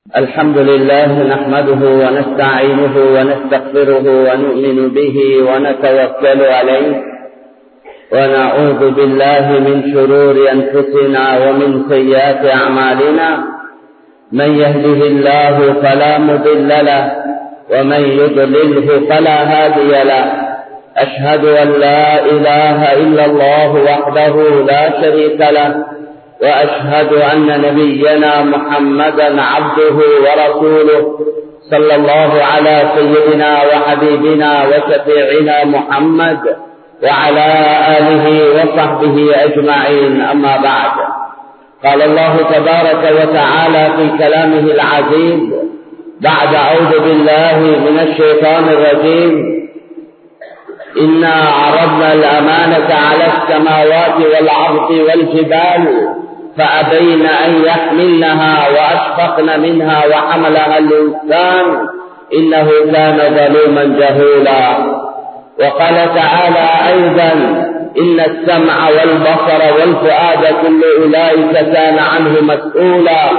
الحمد لله نحمده ونستعينه ونستغفره ونؤمن به ونتوكل عليه ونعوذ بالله من شرور أنفسنا ومن سيئات أعمالنا من يهده الله فلا مضل له ومن يضلله فلا هادي له أشهد أن لا إله إلا الله وحده لا شريك له وأشهد أن نبينا محمدا عبده ورسوله صلى الله على سيدنا وحبيبنا وشفيعنا محمد وعلى آله وصحبه أجمعين أما بعد قال الله تبارك وتعالى في كلامه العزيز بعد أعوذ بالله من الشيطان الرجيم إنا عرضنا الأمانة على السماوات والأرض والجبال فأبين أن يحملنها وأشفقن منها وحملها الإنسان إنه كان ظلوما جهولا وقال تعالى أيضا إن السمع والبصر والفؤاد كل أولئك كان عنه مسؤولا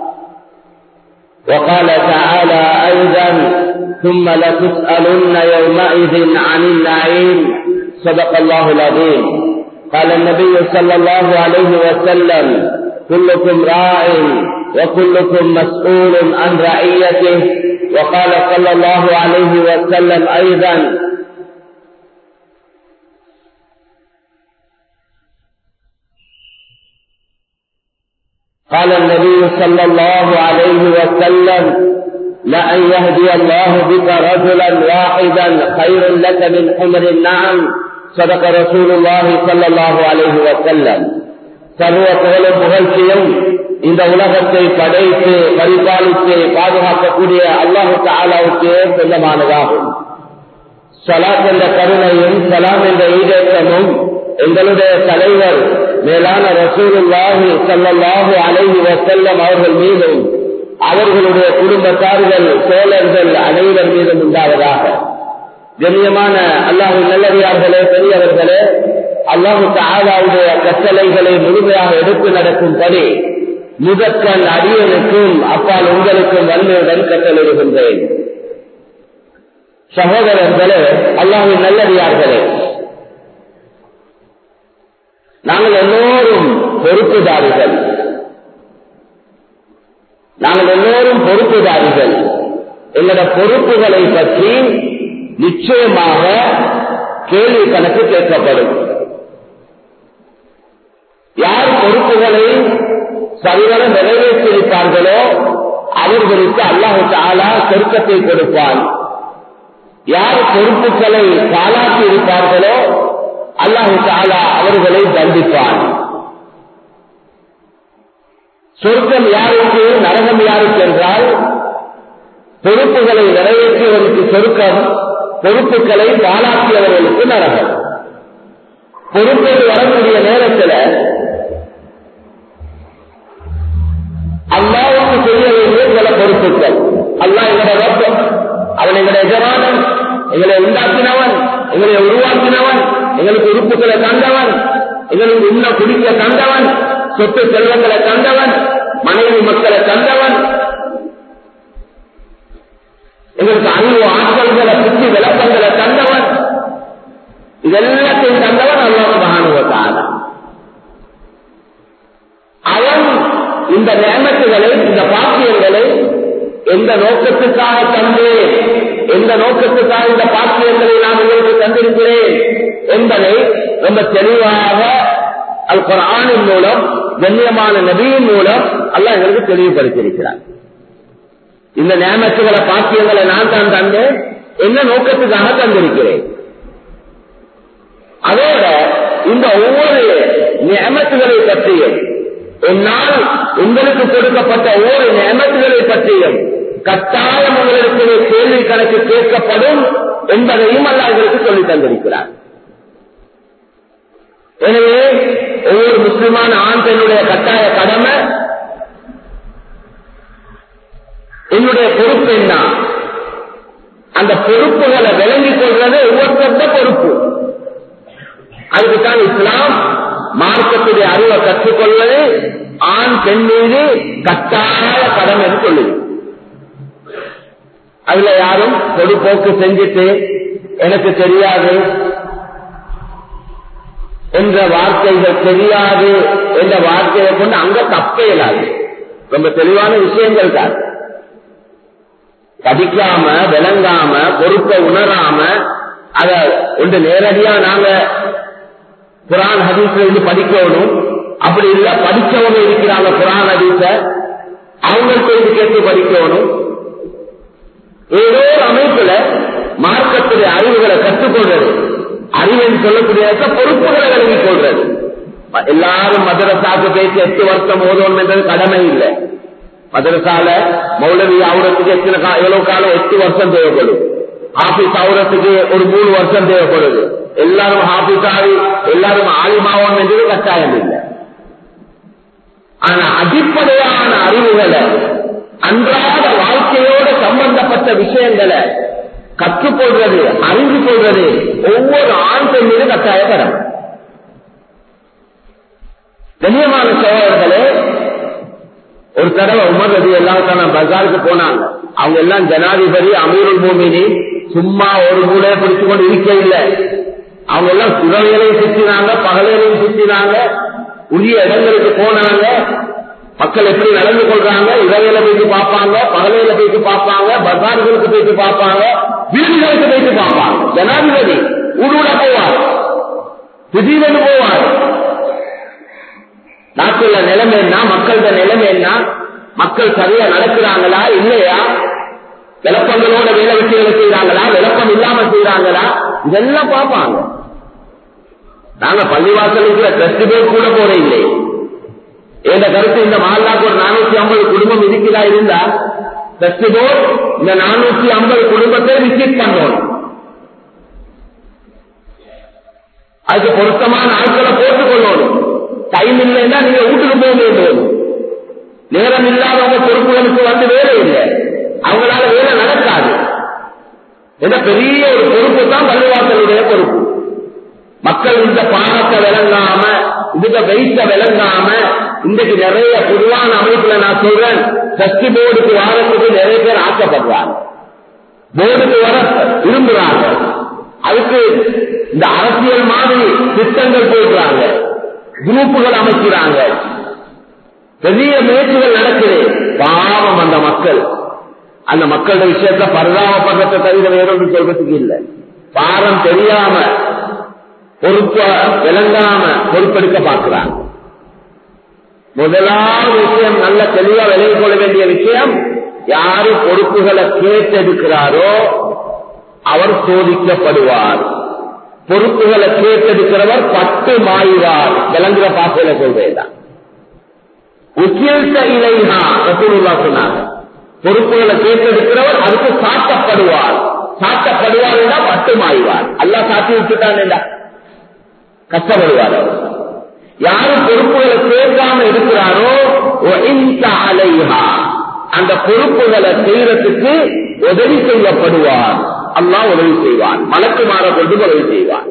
وقال تعالى أيضا ثم لتسألن يومئذ عن النعيم صدق الله العظيم قال النبي صلى الله عليه وسلم كلكم راع وكلكم مسؤول عن رعيته وقال صلى الله عليه وسلم أيضا قال النبي صلى الله عليه وسلم لأن يهدي الله بك رجلا واحدا خير لك من حمر النعم صدق رسول الله صلى الله عليه وسلم சர்வ புகழும் புகழ்ச்சியும் இந்த உலகத்தை படைத்து பரிபாலித்து பாதுகாக்கக்கூடிய அல்லாஹு தாலாவுக்கே சொந்தமானதாகும் சலாத் என்ற கருணையும் சலாம் என்ற ஈடேற்றமும் எங்களுடைய தலைவர் மேலான ரசூலுல்லாஹி சல்லாஹு அலைஹி வசல்லம் அவர்கள் மீதும் அவர்களுடைய குடும்பத்தார்கள் சோழர்கள் அனைவர் மீதும் உண்டாவதாக கண்ணியமான அல்லாஹு நல்லடியார்களே பெரியவர்களே அல்லாஹு தாலாவுடைய கட்டளைகளை முழுமையாக எடுத்து நடக்கும்படி முதற்கண் அடியனுக்கும் அப்பால் உங்களுக்கும் வன்மையுடன் கட்டளையிடுகின்றேன் சகோதரர்களே அல்லாஹு நல்லடியார்களே நாங்கள் எல்லோரும் பொறுப்புதாரிகள் நாங்கள் எல்லோரும் பொறுப்புதாரிகள் எங்களோட பொறுப்புகளை பற்றி நிச்சயமாக கேள்வி கணக்கு கேட்கப்படும் யார் பொறுப்புகளை சரிவர நிறைவேற்றியிருப்பார்களோ அவர்களுக்கு அல்லாஹு தாலா சொருக்கத்தை கொடுப்பான் யார் பொறுப்புகளை பாலாக்கி இருப்பார்களோ அல்லாஹு தாலா அவர்களை தண்டிப்பான் சொர்க்கம் யாருக்கு நரகம் யாருக்கு என்றால் பொறுப்புகளை நிறைவேற்றியவருக்கு சொருக்கம் பொறுப்புகளை பாலாக்கியவர்களுக்கு நரகம் பொறுப்புகள் வரக்கூடிய நேரத்தில் அல்லாவுக்கு செய்ய வேண்டிய சில பொறுப்புகள் அல்லா எங்களோட ரத்தம் அவன் எங்களுடைய எஜமானன் எங்களை உண்டாக்கினவன் எங்களை உருவாக்கினவன் எங்களுக்கு உறுப்புகளை தந்தவன் எங்களுக்கு உண்ண குடிக்க தந்தவன் சொத்து செல்வங்களை தந்தவன் மனைவி மக்களை தந்தவன் எங்களுக்கு அறிவு ஆற்றல்களை சுற்றி விளக்கங்களை தந்தவன் இதெல்லாத்தையும் தந்தவன் அல்லாஹ் மகானுவத்தான அவன் இந்த நேமத்துகளை இந்த பாக்கியங்களை எந்த நோக்கத்துக்காக தந்தேன் எந்த நோக்கத்துக்காக இந்த பாக்கியங்களை நான் உங்களுக்கு தந்திருக்கிறேன் என்பதை ரொம்ப தெளிவாக அல் குரானின் மூலம் கண்ணியமான நபியின் மூலம் அல்ல எங்களுக்கு தெளிவுபடுத்தியிருக்கிறார் இந்த நேமத்துகளை பாக்கியங்களை நான் தான் தந்தேன் என்ன நோக்கத்துக்காக தந்திருக்கிறேன் அதோட இந்த ஒவ்வொரு நியமத்துகளை பற்றியும் என்னால் உங்களுக்கு கொடுக்கப்பட்ட ஒவ்வொரு நியமத்துகளை பற்றியும் கட்டாயம் உங்களுக்கு கேள்வி கணக்கு கேட்கப்படும் என்பதையும் அல்ல எங்களுக்கு சொல்லி தந்திருக்கிறார் எனவே ஒவ்வொரு முஸ்லிமான ஆண் பெண்ணுடைய கட்டாய கடமை என்னுடைய பொறுப்பு என்ன அந்த பொறுப்புகளை விளங்கிக் கொள்வது ஒவ்வொருத்த பொறுப்பு அதுக்குத்தான் இஸ்லாம் மார்க்கத்துடைய அறிவை கற்றுக்கொள்வது ஆண் பெண் மீது கட்டாய கடமை என்று சொல்லுது அதுல யாரும் பொதுப்போக்கு செஞ்சுட்டு எனக்கு தெரியாது என்ற வார்த்தைகள் தெரியாது என்ற வார்த்தையை கொண்டு அங்க தப்பே இல்லாது ரொம்ப தெளிவான விஷயங்கள் தான் படிக்காம விளங்காம பொறுப்பை உணராம அத ஒன்று நேரடியா நாங்க குரான் ஹதீஸ்ல இருந்து படிக்கணும் அப்படி இல்ல படிச்சவங்க இருக்கிறாங்க குரான் ஹதீஸ அவங்கள்ட்ட இருந்து கேட்டு படிக்கணும் ஏதோ ஒரு அமைப்புல மார்க்கத்துடைய அறிவுகளை கற்றுக்கொள்றது அறிவன் சொல்லக்கூடிய பொறுப்புகளை விளங்கிக் கொள்றது எல்லாரும் மதரசாக்கு பேசி எட்டு வருஷம் ஓதணும் என்றது கடமை இல்லை மதரசால மௌலவி ஆகுறதுக்கு எத்தனை கா- எவ்வளவு காலம் எட்டு வருஷம் தேவைப்படும் ஆபீஸ் ஆகுறதுக்கு ஒரு மூணு வருஷம் தேவைப்படுது எல்லாரும் ஆபீஸ் ஆகி எல்லாரும் ஆலிமாவோம் என்றது கட்டாயம் இல்லை ஆனா அடிப்படையான அறிவுகளை அன்றாட வாழ்க்கையோட சம்பந்தப்பட்ட விஷயங்களை கற்றுக்கொள்றது அறிந்து கொள்றது ஒவ்வொரு ஆண் பெண் மீது கட்டாயப்படும் கண்ணியமான சகோதரர்களே ஒரு தடவை உமர் ரதி எல்லாம் பஜாருக்கு போனாங்க அவங்க எல்லாம் ஜனாதிபதி அமீருல் பூமினி சும்மா ஒரு மூலையை பிடிச்சு கொண்டு இருக்க இல்லை அவங்க எல்லாம் சுரவியலையும் சுத்தினாங்க பகலையிலையும் சுத்தினாங்க உரிய இடங்களுக்கு போனாங்க மக்கள் எப்படி நடந்து கொள்றாங்க இரவையில போயிட்டு பார்ப்பாங்க பகலையில போயிட்டு பார்ப்பாங்க பஜார்களுக்கு போயிட்டு பார்ப்பாங்க வீடுகளுக்கு போயிட்டு பார்ப்பாங்க ஜனாதிபதி ஊடுட போவார் திடீரென்று போவார் நாட்டுல நிலைமை என்ன மக்களோட நிலைமை என்ன மக்கள் சரியா நடக்கிறாங்களா இல்லையா விளப்பங்களோட வேலை வெற்றிகளை செய்யறாங்களா விளப்பம் இல்லாம செய்யறாங்களா இதெல்லாம் பார்ப்பாங்க நாங்க பள்ளிவாசலுக்கு ட்ரஸ்ட் பேர் கூட போற இல்லை என்ற கருத்து இந்த மாலாக்கு ஒரு நானூத்தி ஐம்பது குடும்பம் இருக்கிறா இருந்தா ட்ரஸ்ட் போர்ட் இந்த நானூத்தி ஐம்பது குடும்பத்தை விசிட் பண்ணணும் அதுக்கு பொருத்தமான ஆட்களை போட்டுக் கொள்ளணும் டைம் இல்லைன்னா நீங்க வீட்டுக்கு போக வேண்டும் நேரம் இல்லாதவங்க பொறுப்புகளுக்கு வந்து வேலை இல்லை அவங்களால வேலை நடக்காது என்ற பெரிய ஒரு பொறுப்பு தான் பள்ளிவாசலுடைய பொறுப்பு மக்கள் இந்த பாடத்தை விளங்காம இதுக்கு வெயிட்ட விளங்காம இன்றைக்கு நிறைய பொதுவான அமைப்புல நான் சொல்றேன் சக்தி போர்டுக்கு வாரத்துக்கு நிறைய பேர் ஆசைப்படுறாங்க போர்டுக்கு வர விரும்புறாங்க அதுக்கு இந்த அரசியல் மாதிரி திட்டங்கள் போடுறாங்க குரூப்புகள் அமைக்கிறாங்க பெரிய முயற்சிகள் நடக்குது பாவம் அந்த மக்கள் அந்த மக்களோட விஷயத்துல பரிதாபப்படுறதை தவிர வேறொன்று சொல்றதுக்கு இல்லை பாரம் தெரியாம பொறுப்ப விளங்காம பொறுப்பெடுக்க பார்க்கிறாங்க முதலாவது விஷயம் நல்ல தெளிவா விலகி கொள்ள வேண்டிய விஷயம் யாரு பொறுப்புகளை கேட்டெடுக்கிறாரோ அவர் சோதிக்கப்படுவார் பொறுப்புகளை கேட்டெடுக்கிறவர் பட்டு மாயுவார் விளங்குற பாசையில சொல்றேன் உச்சியல்த இலைஹா ரசூலுல்லா சொன்னாங்க பொறுப்புகளை கேட்டெடுக்கிறவர் அதுக்கு சாட்டப்படுவார் சாட்டப்படுவார் பட்டு மாயுவார் அல்லா சாத்தி விட்டுட்டான் கஷ்டப்படுவார் அவர் யாரு பொறுப்புகளை கேட்காம இருக்கிறாரோ அலைஹா அந்த பொறுப்புகளை செய்யறதுக்கு உதவி செய்யப்படுவார் அல்லா உதவி செய்வான் மலக்கு மாற கொண்டு உதவி செய்வான்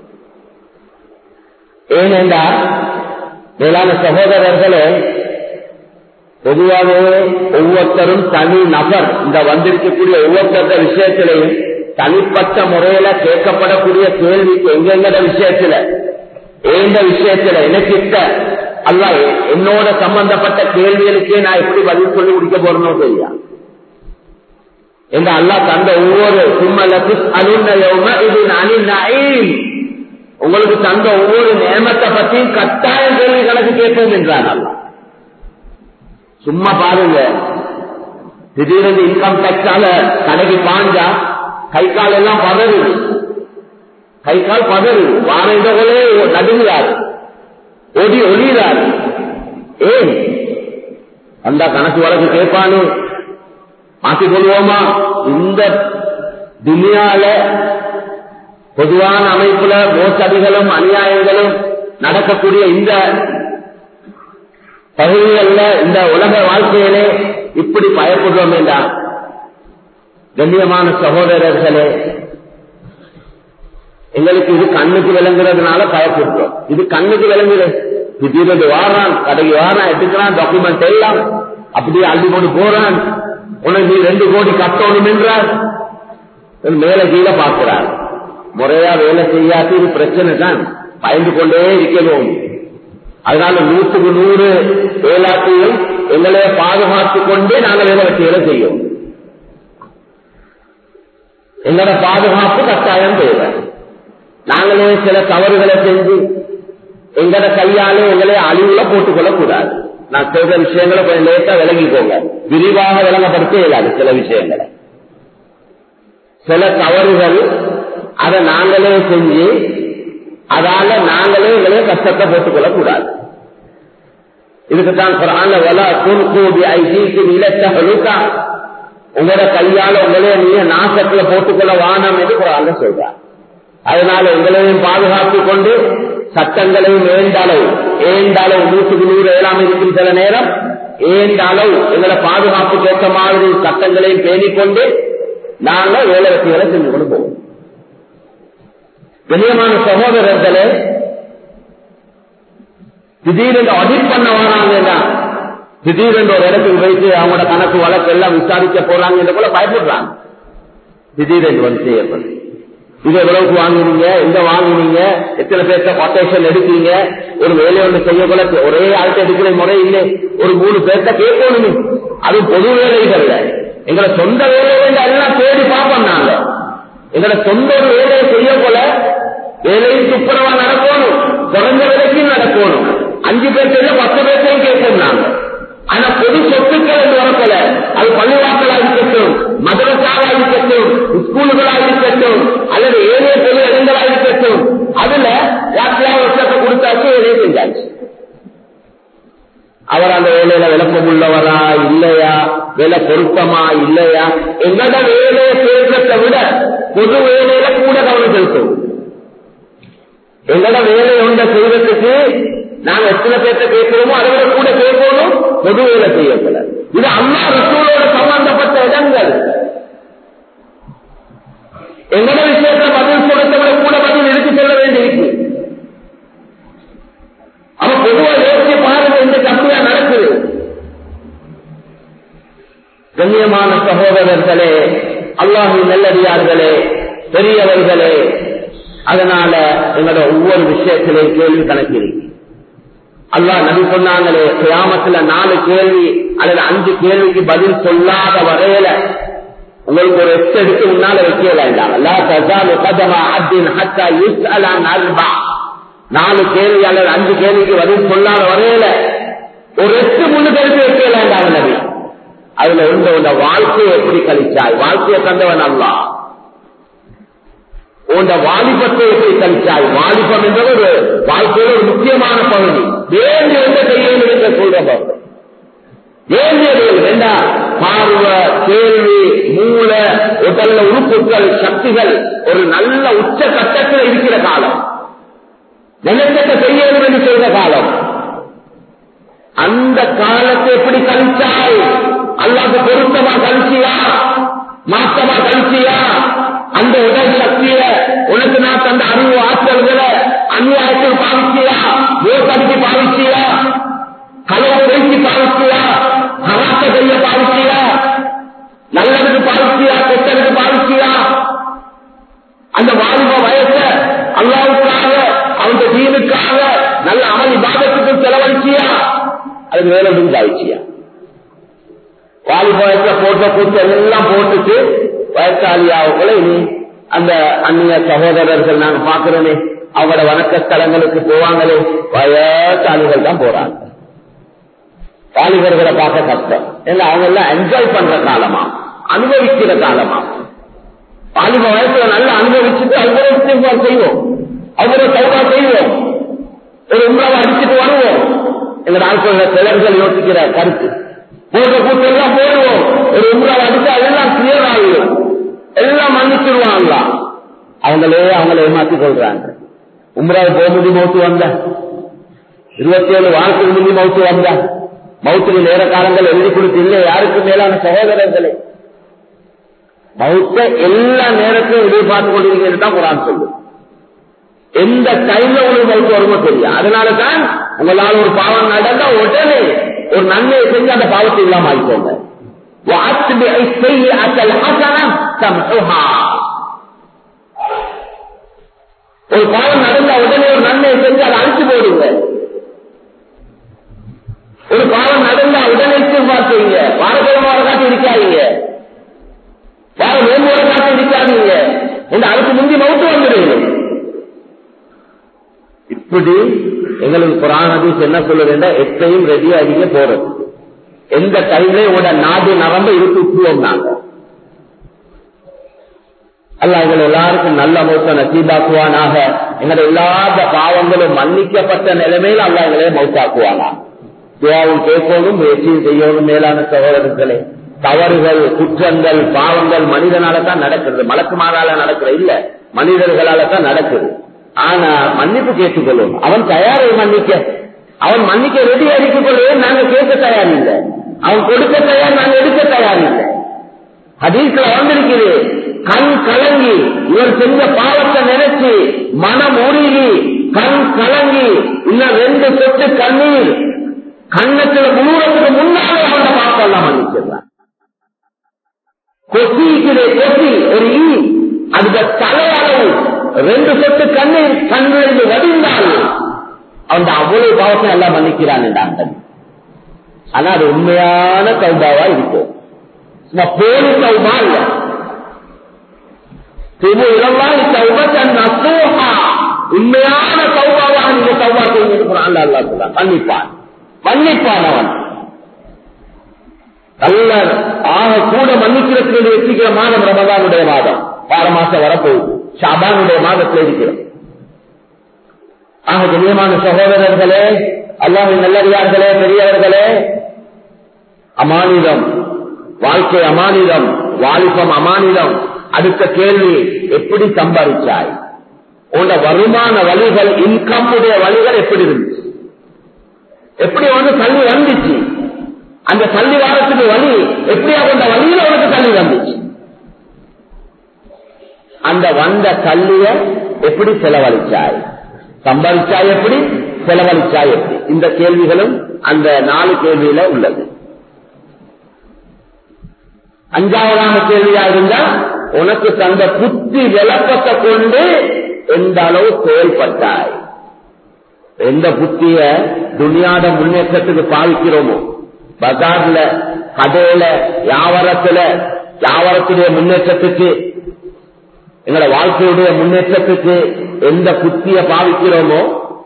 ஏனென்றால் மேலான சகோதரர்களே பொதுவாகவே ஒவ்வொருத்தரும் தனி நபர் இந்த வந்திருக்கக்கூடிய ஒவ்வொருத்தர விஷயத்திலையும் தனிப்பட்ட முறையில கேட்கப்படக்கூடிய கேள்விக்கு எங்கெங்கட விஷயத்துல எந்த விஷயத்துல எனக்கிட்ட அல்ல என்னோட சம்பந்தப்பட்ட கேள்விகளுக்கே நான் எப்படி பதில் சொல்லி முடிக்க போறனோ தெரியா எங்க அல்லா தந்த ஒவ்வொரு சும்மலத்து அலுன்னயவும இது அணி உங்களுக்கு தந்த ஒவ்வொரு நியமத்தை பற்றியும் கட்டாயம் கேள்வி கணக்கு கேட்போம் என்றான் அல்லா சும்மா பாருங்க திடீர்னு இன்கம் டேக்ஸால கடைக்கு பாஞ்சா கை கால் எல்லாம் பதறுது கை கால் பதறுது வார இதழே நடுங்கிறாரு ஓடி ஒளிகிறாரு ஏன் அந்த கணக்கு வழக்கு கேட்பானு மாற்றிக் கொள்வோமா இந்த துனியால பொதுவான அமைப்புல மோசடிகளும் அநியாயங்களும் நடக்கக்கூடிய இந்த பகுதிகளில் இந்த உலக வாழ்க்கையிலே இப்படி பயப்படுறோம் என்றால் கண்ணியமான சகோதரர்களே எங்களுக்கு இது கண்ணுக்கு விளங்குறதுனால பயப்படுறோம் இது கண்ணுக்கு விளங்குது திடீர்னு வாரான் கடைக்கு வாரான் எடுக்கிறான் டாக்குமெண்ட் எல்லாம் அப்படியே அள்ளி கொண்டு போறான் உனக்கு நீ ரெண்டு கோடி கட்டணும் என்றார் மேல கீழே பார்க்கிறார் முறையா வேலை செய்யாட்டி இது பிரச்சனை தான் பயந்து கொண்டே இருக்கணும் அதனால நூற்றுக்கு நூறு வேளாட்டையும் எங்களைய பாதுகாத்துக் கொண்டே நாங்கள் வேலை வெற்றிகளை செய்யும் எங்களோட பாதுகாப்பு கட்டாயம் தேவை நாங்களே சில தவறுகளை செஞ்சு எங்கட கையாலே எங்களை அழிவுல போட்டுக்கொள்ள கூடாது நான் சொல்ற விஷயங்களை கொஞ்சம் லேட்டா விளங்கிக்கோங்க விரிவாக விளங்கப்படுத்த இயலாது சில விஷயங்களை சில தவறுகள் அதை நாங்களே செஞ்சு அதால நாங்களே எங்களே கஷ்டத்தை போட்டுக்கொள்ள கூடாது இதுக்குத்தான் குரான்ல வல துன்கூபி ஐதீக்கு நிலத்தகலுக்கா உங்களோட கையால உங்களே நீங்க நாசத்துல போட்டுக்கொள்ள வானம் என்று குரான்ல சொல்றார் அதனால எங்களையும் பாதுகாத்துக் கொண்டு சட்டங்களையும் ஏண்ட அளவு ஏண்ட அளவு நூற்றுக்கு நூறு ஏழாம் இருக்கிற சில நேரம் ஏண்ட அளவு எங்களை பாதுகாப்புக்கு ஏற்ற மாதிரி சட்டங்களையும் பேணிக்கொண்டு நாங்க வேலை வெற்றிகளை செஞ்சு கொண்டு போவோம் கண்ணியமான சகோதரர்களே திடீரென்று அடிட் பண்ண வராங்கன்னா திடீரென்று ஒரு இடத்துக்கு வைத்து அவங்களோட கணக்கு வழக்கு எல்லாம் விசாரிக்க போறாங்க என்று கூட பயப்படுறாங்க திடீரென்று வந்து செய்யப்படும் இது எவ்வளவுக்கு வாங்குனீங்க எங்க வாங்குனீங்க எத்தனை பேர்த்த கொட்டேஷன் எடுத்தீங்க ஒரு வேலை ஒன்று செய்யக்கூட ஒரே ஆள்கிட்ட எடுக்கிற முறை இல்லை ஒரு மூணு பேர்த்த கேட்கணுமே அது பொது வேலைகள்ல எங்களை சொந்த வேலைகள் எல்லாம் தேடி பார்ப்போம் நாங்க எங்களை சொந்த ஒரு வேலையை செய்ய போல வேலையும் துப்புரவா நடக்கணும் குறைஞ்ச விலைக்கும் நடக்கணும் அஞ்சு பேர்த்தையில பத்து பேர்த்தையும் கேட்போம் நாங்க ஆனா பொது சொத்துக்கள் என்று வரப்போல அது பள்ளிவாக்கலா இருக்கட்டும் மதரசாவா இருக்கட்டும் ஸ்கூலுகளா இருக்கட்டும் அல்லது ஏழை பொது இடங்களா இருக்கட்டும் அதுல யாத்திரா வருஷத்தை கொடுத்தாச்சு வேலையை செஞ்சாச்சு அவர் அந்த வேலையில விளக்கம் உள்ளவரா இல்லையா வேலை பொருத்தமா இல்லையா எங்கட வேலையை சேர்க்கத்தை விட பொது வேலையில கூட கவனம் செலுத்தும் எங்கட வேலை ஒன்ற செய்வதற்கு நாங்க எத்தனை பேர்த்த கேட்கிறோமோ அதை விட கூட கேட்கணும் பொது வேலை செய்யப்பட இது அம்மா ரசூலோட சம்பந்தப்பட்ட இடங்கள் எங்கட விஷயத்துல பதில் கொடுத்த விட கூட பதில் எடுத்து செல்ல வேண்டியிருக்கு அவன் பொதுவா யோசிச்சு பாருங்க இந்த அப்படியா நடக்குது கண்ணியமான சகோதரர்களே அல்லாஹி நல்லடியார்களே பெரியவர்களே அதனால எங்களோட ஒவ்வொரு விஷயத்திலையும் கேள்வி கணக்கிறீங்க அல்லாஹ் நபி சொன்னாங்களே கிராமத்துல நாலு கேள்வி அல்லது அஞ்சு கேள்விக்கு பதில் சொல்லாத வரையில உங்களுக்கு ஒரு எட்டு எடுத்து முன்னால வைக்க வேண்டாம் அல்லா தசாலு கதமா அத்தின் ஹத்தா யுஸ் அலான் அல்பா நாலு கேள்வி அல்லது அஞ்சு கேள்விக்கு பதில் சொல்லாத வரையில ஒரு எட்டு முன்னுக்கு எடுத்து வைக்க வேண்டாம் நபி அதுல இருந்த உங்க வாழ்க்கையை எப்படி கழிச்சாய் வாழ்க்கையை தந்தவன் அல்லா உண்ட வாலிபத்தை எப்படி கழிச்சாய் வாலிபம் என்பது ஒரு வாழ்க்கையில ஒரு முக்கியமான பகுதி வேண்டிய எந்த செய்யணும் என்று சொல்றோம் வேண்டியது என்ன பார்வை கேள்வி மூளை உடல்ல உறுப்புகள் சக்திகள் ஒரு நல்ல உச்ச கட்டத்தில் இருக்கிற காலம் நினைச்சத்தை செய்யணும் என்று சொல்ற காலம் அந்த காலத்தை எப்படி கழிச்சாய் அல்லாத பொருத்தமா கழிச்சியா மாற்றமா கழிச்சியா அந்த உடல் சக்திய உனக்கு நான் தந்த அறிவு ஆற்றல்களை அநியாயத்தில் பாவிச்சியா மோசடிக்கு பாவிச்சியா கலவை பேசி பாவிச்சியா ஹராச செய்ய பாவிச்சியா நல்லதுக்கு பாவிச்சியா கெட்டதுக்கு பாவிச்சியா அந்த வாலிப வயச அல்லாவுக்காக அவங்க தீனுக்காக நல்ல அமல் இபாதத்துக்கு செலவழிச்சியா அதுக்கு மேல பாவிச்சியா வாலிப வயசுல போட்ட கூட்டு எல்லாம் போட்டுட்டு வயசாளியாவுக்குள்ள இனி அந்த அந்நிய சகோதரர்கள் நாங்க பாக்குறோமே அவங்களோட வணக்க ஸ்தலங்களுக்கு போவாங்களே வயசாளிகள் தான் போறாங்க வாலிபர்களை பார்க்க கஷ்டம் ஏன்னா அவங்க எல்லாம் என்ஜாய் பண்ற காலமா அனுபவிக்கிற காலமா வாலிப வயசுல நல்லா அனுபவிச்சுட்டு அவ்வளவு செய்வோம் அவ்வளவு சௌகா செய்வோம் ஒரு உங்களை அடிச்சுட்டு வருவோம் எங்க ஆட்கள் சிலர்கள் யோசிக்கிற கருத்து போட்ட கூட்டு எல்லாம் போடுவோம் ஒரு உங்களை அடிச்சா எல்லாம் கிளியர் ஆகிடும் எல்லாம் மன்னிச்சிருவாங்களா அவங்களே அவங்கள ஏமாத்தி கொள்றாங்க உம்ராவை போக முடியும் மௌத்து வந்த இருபத்தி ஏழு வாழ்க்கை முடிஞ்சு மௌத்து வந்த மௌத்துக்கு நேர காலங்கள் எழுதி கொடுத்து இல்லை யாருக்கு மேலான சகோதரர்களே மௌத்த எல்லா நேரத்தையும் எதிர்பார்த்து கொண்டிருக்கிறது தான் குரான் சொல்லு எந்த டைம்ல உங்களுக்கு மௌத்து வருமோ தெரியும் அதனால தான் உங்களால் ஒரு பாவம் நடந்தா உடனே ஒரு நன்மையை செஞ்சு அந்த பாவத்தை இல்லாம ஆகிக்கோங்க وَأَتْبِعِ السَّيِّئَةَ الْحَسَنَةَ تَمْحُهَا ஒரு பாவம் நடந்தா உடனே ஒரு நன்மையை செஞ்சு அதை அழிச்சு போடுங்க ஒரு பாவம் நடந்தா உடனே இஸ்திஃபார் செய்யுங்க வாரக்கிழமை வார காட்டி இருக்காதீங்க வார மேம்போட காட்டி இருக்காதீங்க இந்த அதுக்கு முந்தி மவுத்து வந்துடுங்க இப்படி எங்களுக்கு குரான் ஹதீஸ் என்ன சொல்லுதுன்னா எப்பயும் ரெடியா நீங்க போறது எந்த டைம்ல உங்களோட நாடு நரம்ப இருக்கு விட்டுருவோம் நாங்க அல்ல எங்களை எல்லாருக்கும் நல்ல மௌத்த நசீபாக்குவானாக எங்களை எல்லாத பாவங்களும் மன்னிக்கப்பட்ட நிலைமையில் அல்ல எங்களே மௌத்தாக்குவானா துவாவும் கேட்கணும் முயற்சியும் செய்யணும் மேலான சகோதரர்களே தவறுகள் குற்றங்கள் பாவங்கள் மனிதனால தான் நடக்கிறது மலக்குமாரால நடக்கிறது இல்ல மனிதர்களால தான் நடக்குது ஆனா மன்னிப்பு கேட்டுக்கொள்ளும் அவன் தயாரை மன்னிக்க அவன் மன்னிக்க ரெடி அடித்துக் கொள்வேன் நாங்க கேட்க தயார் இல்லை அவன் கொடுக்க தயார் நாங்க எடுக்க தயார் இல்லை ஹதீஸ்ல வந்திருக்குது கண் கலங்கி இவர் செஞ்ச பாவத்தை நினைச்சு மனம் உருகி கண் கலங்கி இன்னும் ரெண்டு சொட்டு கண்ணீர் கண்ணத்துல முழுவதுக்கு முன்னாலே அவனை பாப்பெல்லாம் மன்னிச்சிடலாம் கொசிக்குது கொசி ஒரு ஈ அந்த தலையளவு ரெண்டு சொட்டு கண்ணீர் கண்ணிலிருந்து வடிந்தால் அவன் அவ்வளவு பாவத்தை எல்லாம் மன்னிக்கிறான் என்றாங்க ஆனா அது உண்மையான கௌபாவா இருக்கும் சும்மா போலி கௌபா இல்ல திரு இளவாய் கௌபத்தன் நசூஹா உண்மையான கௌபாவாக நீங்க கௌபா செய்திருக்கிறான் அல்லா சொல்றான் மன்னிப்பான் மன்னிப்பான் அவன் நல்ல ஆக கூட மன்னிக்கிறதுக்கு வச்சுக்கிற மாதம் ரமதானுடைய மாதம் வார மாசம் வரப்போகுது ஷாபானுடைய மாதத்தில் இருக்கிறோம் ஆக கண்ணியமான சகோதரர்களே அல்லாஹின் நல்லடியார்களே பெரியவர்களே அமானிதம் வாழ்க்கை அமானிதம் வாலிபம் அமானிதம் அடுத்த கேள்வி எப்படி சம்பாதிச்சாய் உன்னோட வருமான வழிகள் இன்கம் உடைய வழிகள் எப்படி இருந்துச்சு எப்படி வந்து தள்ளி வந்துச்சு அந்த தள்ளி வாரத்துக்கு வழி எப்படியா கொண்ட வழியில உனக்கு தள்ளி வந்துச்சு அந்த வந்த கல்லிய எப்படி செலவழிச்சாய் சம்பாதிச்சாய் எப்படி செலவழிச்சாய் எப்படி இந்த கேள்விகளும் அந்த நாலு கேள்வியில உள்ளது அஞ்சாவதான கேள்வியா இருந்தா உனக்கு தந்த புத்தி விளக்கத்தை கொண்டு எந்த அளவு செயல்பட்டாய் எந்த புத்திய துணியாட முன்னேற்றத்துக்கு பாவிக்கிறோமோ பஜார்ல கடையில வியாபாரத்துல வியாபாரத்துடைய முன்னேற்றத்துக்கு எங்களோட வாழ்க்கையுடைய முன்னேற்றத்துக்கு எந்த புத்திய பாவிக்கிறோமோ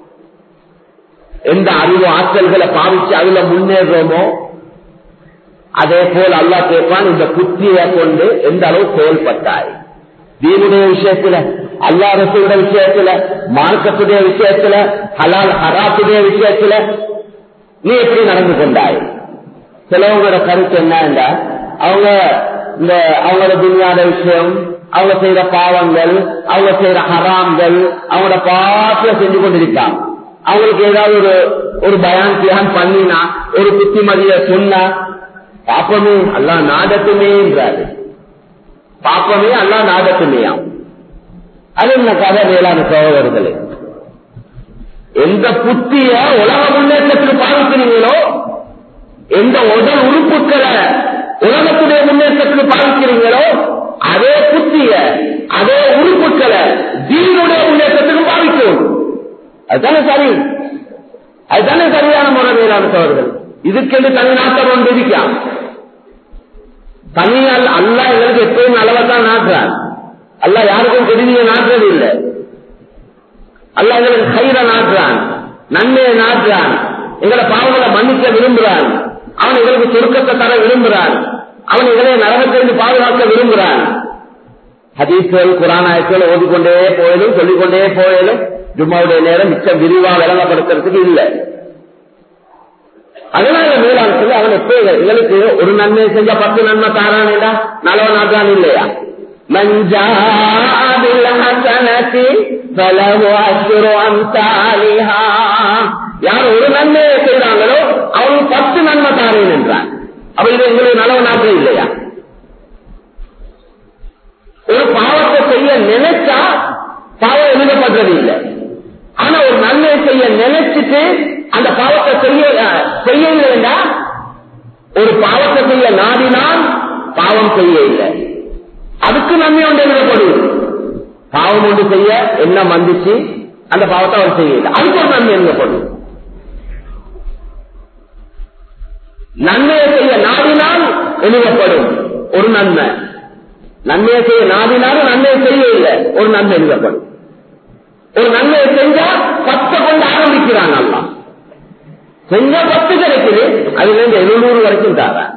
எந்த அறிவு ஆற்றல்களை பாவிச்சு அதுல முன்னேறோமோ அதே போல் அல்லா கேட்பான் இந்த புத்தியை கொண்டு எந்த அளவு செயல்பட்டாய் தீனுடைய விஷயத்துல அல்லா ரசூட விஷயத்துல மார்க்கத்துடைய விஷயத்துல ஹலால் ஹராத்துடைய விஷயத்துல நீ எப்படி நடந்து கொண்டாய் சிலவங்களோட கருத்து என்னன்னா அவங்க இந்த அவங்களோட துணியாத விஷயம் அவங்க செய்யற பாவங்கள் அவங்க செய்யற ஹராம்கள் அவங்களோட பாட்டுல செஞ்சு கொண்டிருக்காங்க அவங்களுக்கு ஏதாவது ஒரு ஒரு பயான் தியான் பண்ணினா ஒரு புத்திமதிய சொன்னா பாப்பமே அல்லா நாடத்துமேன்றாரு பாப்பமே அல்லா நாடத்துமேயாம் அது என்ன கதை மேலான சகோதரர்களே எந்த புத்திய உலக முன்னேற்றத்துக்கு பாதிக்கிறீங்களோ எந்த உடல் உறுப்புகளை உலகத்துடைய முன்னேற்றத்துக்கு பாதிக்கிறீங்களோ அதே புத்திய அதே உறுப்புகளை தீனுடைய முன்னேற்றத்துக்கு பாதிக்கும் அதுதானே சரி அதுதானே சரியான முறை மேலான சோழர்கள் இதுக்கென்று தனி நாட்டம் ஒன்று இருக்கான் தனி அல்ல எங்களுக்கு எப்பயும் அளவத்தான் நாட்டுறான் அல்ல யாருக்கும் கெடுதியை நாட்டுறது இல்லை அல்ல எங்களுக்கு கயிற நாட்டுறான் நன்மையை நாட்டுறான் எங்களை பாவங்களை மன்னிக்க விரும்புகிறான் அவன் எங்களுக்கு சுருக்கத்தை தர விரும்புகிறான் அவன் எங்களை நரகத்திலிருந்து பாதுகாக்க விரும்புகிறான் ஹதீஸ்கள் குரானாயத்தில் ஓதிக்கொண்டே போயிலும் சொல்லிக்கொண்டே போயிலும் ஜும்மாவுடைய நேரம் மிச்சம் விரிவா விளங்கப்படுத்துறதுக்கு இல்லை அதனால மேலான சொல்லி அவன் எப்ப எங்களுக்கு ஒரு நன்மை செஞ்சா பத்து நன்மை தாரானேடா நல்லவன் நாட்டான் இல்லையா யார் ஒரு நன்மையை செய்யறாங்களோ அவன் பத்து நன்மை தாரேன் என்றான் அப்ப இது எங்களுக்கு நல்லவன் நாட்டம் இல்லையா ஒரு பாவத்தை செய்ய நினைச்சா பாவம் எழுதப்படுறது இல்லை ஆனா ஒரு நன்மையை செய்ய நினைச்சிட்டு அந்த பாவத்தை செய்ய செய்யலைன்னா ஒரு பாவத்தை செய்ய நாடினால் பாவம் செய்ய இல்லை அதுக்கு நன்மை ஒன்று எழுதப்படுது பாவம் ஒன்று செய்ய எண்ணம் வந்துச்சு அந்த பாவத்தை அவர் செய்யல அதுக்கு ஒரு நன்மை எழுதப்படுது நன்மையை செய்ய நாடினால் எழுதப்படும் ஒரு நன்மை நன்மையை செய்ய நாடினாலும் நன்மையை செய்ய இல்லை ஒரு நன்மை எழுதப்படும் ஒரு நன்மையை செஞ்சா பத்தை கொண்டு ஆரம்பிக்கிறான் நல்லா செஞ்சா பத்து கிடைக்குது அதுல இருந்து எழுநூறு வரைக்கும் தாரான்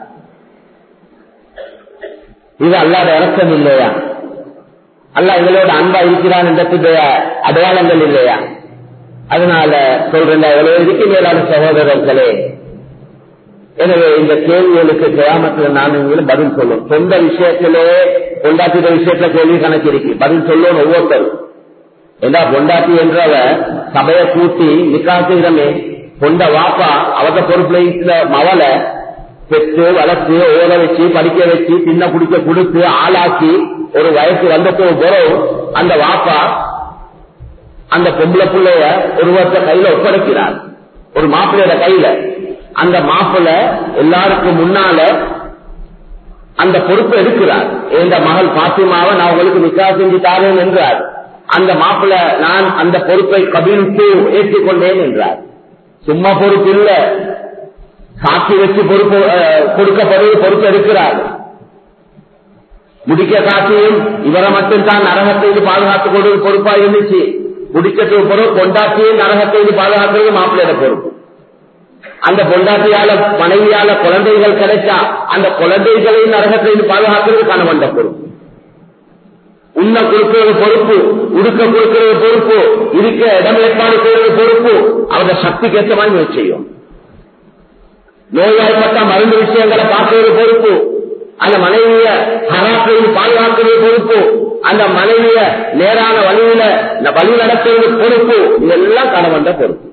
இது அல்லாத இறக்கம் இல்லையா அல்ல எங்களோட அன்பா இருக்கிறான் என்றதுடைய அடையாளங்கள் இல்லையா அதனால சொல்றேன் எவ்வளவு இதுக்கு மேலான சகோதரர்களே எனவே இந்த கேள்விகளுக்கு கிராமத்தில் நான் உங்களுக்கு பதில் சொல்லும் சொந்த விஷயத்திலே கொண்டாட்டிட விஷயத்துல கேள்வி கணக்கு இருக்கு பதில் சொல்லணும் ஒவ்வொருத்தரும் ஏண்டா பொண்டாட்டி என்றவ சபையை கூட்டி நிக்காசிடமே கொண்ட வாப்பா அவத பொறுப்புல மவளை பெற்று வளர்த்து ஓட வச்சு படிக்க வச்சு சின்ன குடிக்க கொடுத்து ஆளாக்கி ஒரு வயசு வந்தப்போ போறோம் அந்த வாப்பா அந்த பொம்பளை பிள்ளைய ஒருவர்த்த கையில ஒப்படைக்கிறார் ஒரு மாப்பிள்ளையோட கையில அந்த மாப்பிள்ளை எல்லாருக்கும் முன்னால அந்த பொறுப்பை எடுக்கிறார் எந்த மகள் பாத்திமாவை நான் உங்களுக்கு நிக்கா செஞ்சு தாரேன் என்றார் அந்த மாப்பிள்ள நான் அந்த பொறுப்பை கபிழ்த்து ஏற்றுக்கொண்டேன் என்றார் சும்மா பொறுப்பு இல்ல சாட்சி வச்சு பொறுப்பு கொடுக்கப்படுவது பொறுப்பு எடுக்கிறார் முடிக்க காட்சியும் இவரை மட்டும் தான் நரகத்தை பாதுகாத்துக் கொள்வது பொறுப்பா இருந்துச்சு முடிக்கத்துக்கு பொறுப்பு கொண்டாட்டியும் நரகத்தை பாதுகாக்கிறது மாப்பிள்ளையோட பொறுப்பு அந்த பொண்டாட்டியால மனைவியால குழந்தைகள் கிடைச்சா அந்த குழந்தைகளையும் நரகத்திலிருந்து பாதுகாக்கிறது கணவன் பொறுப்பு உண்ண கொடுக்கிறது பொறுப்பு உடுக்க கொடுக்கிறது பொறுப்பு இருக்க இடம் ஏற்பாடு செய்வது பொறுப்பு அவருடைய சக்திக்கு ஏற்ற மாதிரி முயற்சி செய்யும் நோய்வாய்ப்பட்ட மருந்து விஷயங்களை பார்க்கிறது பொறுப்பு அந்த மனைவிய ஹராத்தையும் பாதுகாக்கிறது பொறுப்பு அந்த மனைவிய நேரான வழியில வழி நடத்துவது பொறுப்பு இதெல்லாம் கணவன் பொறுப்பு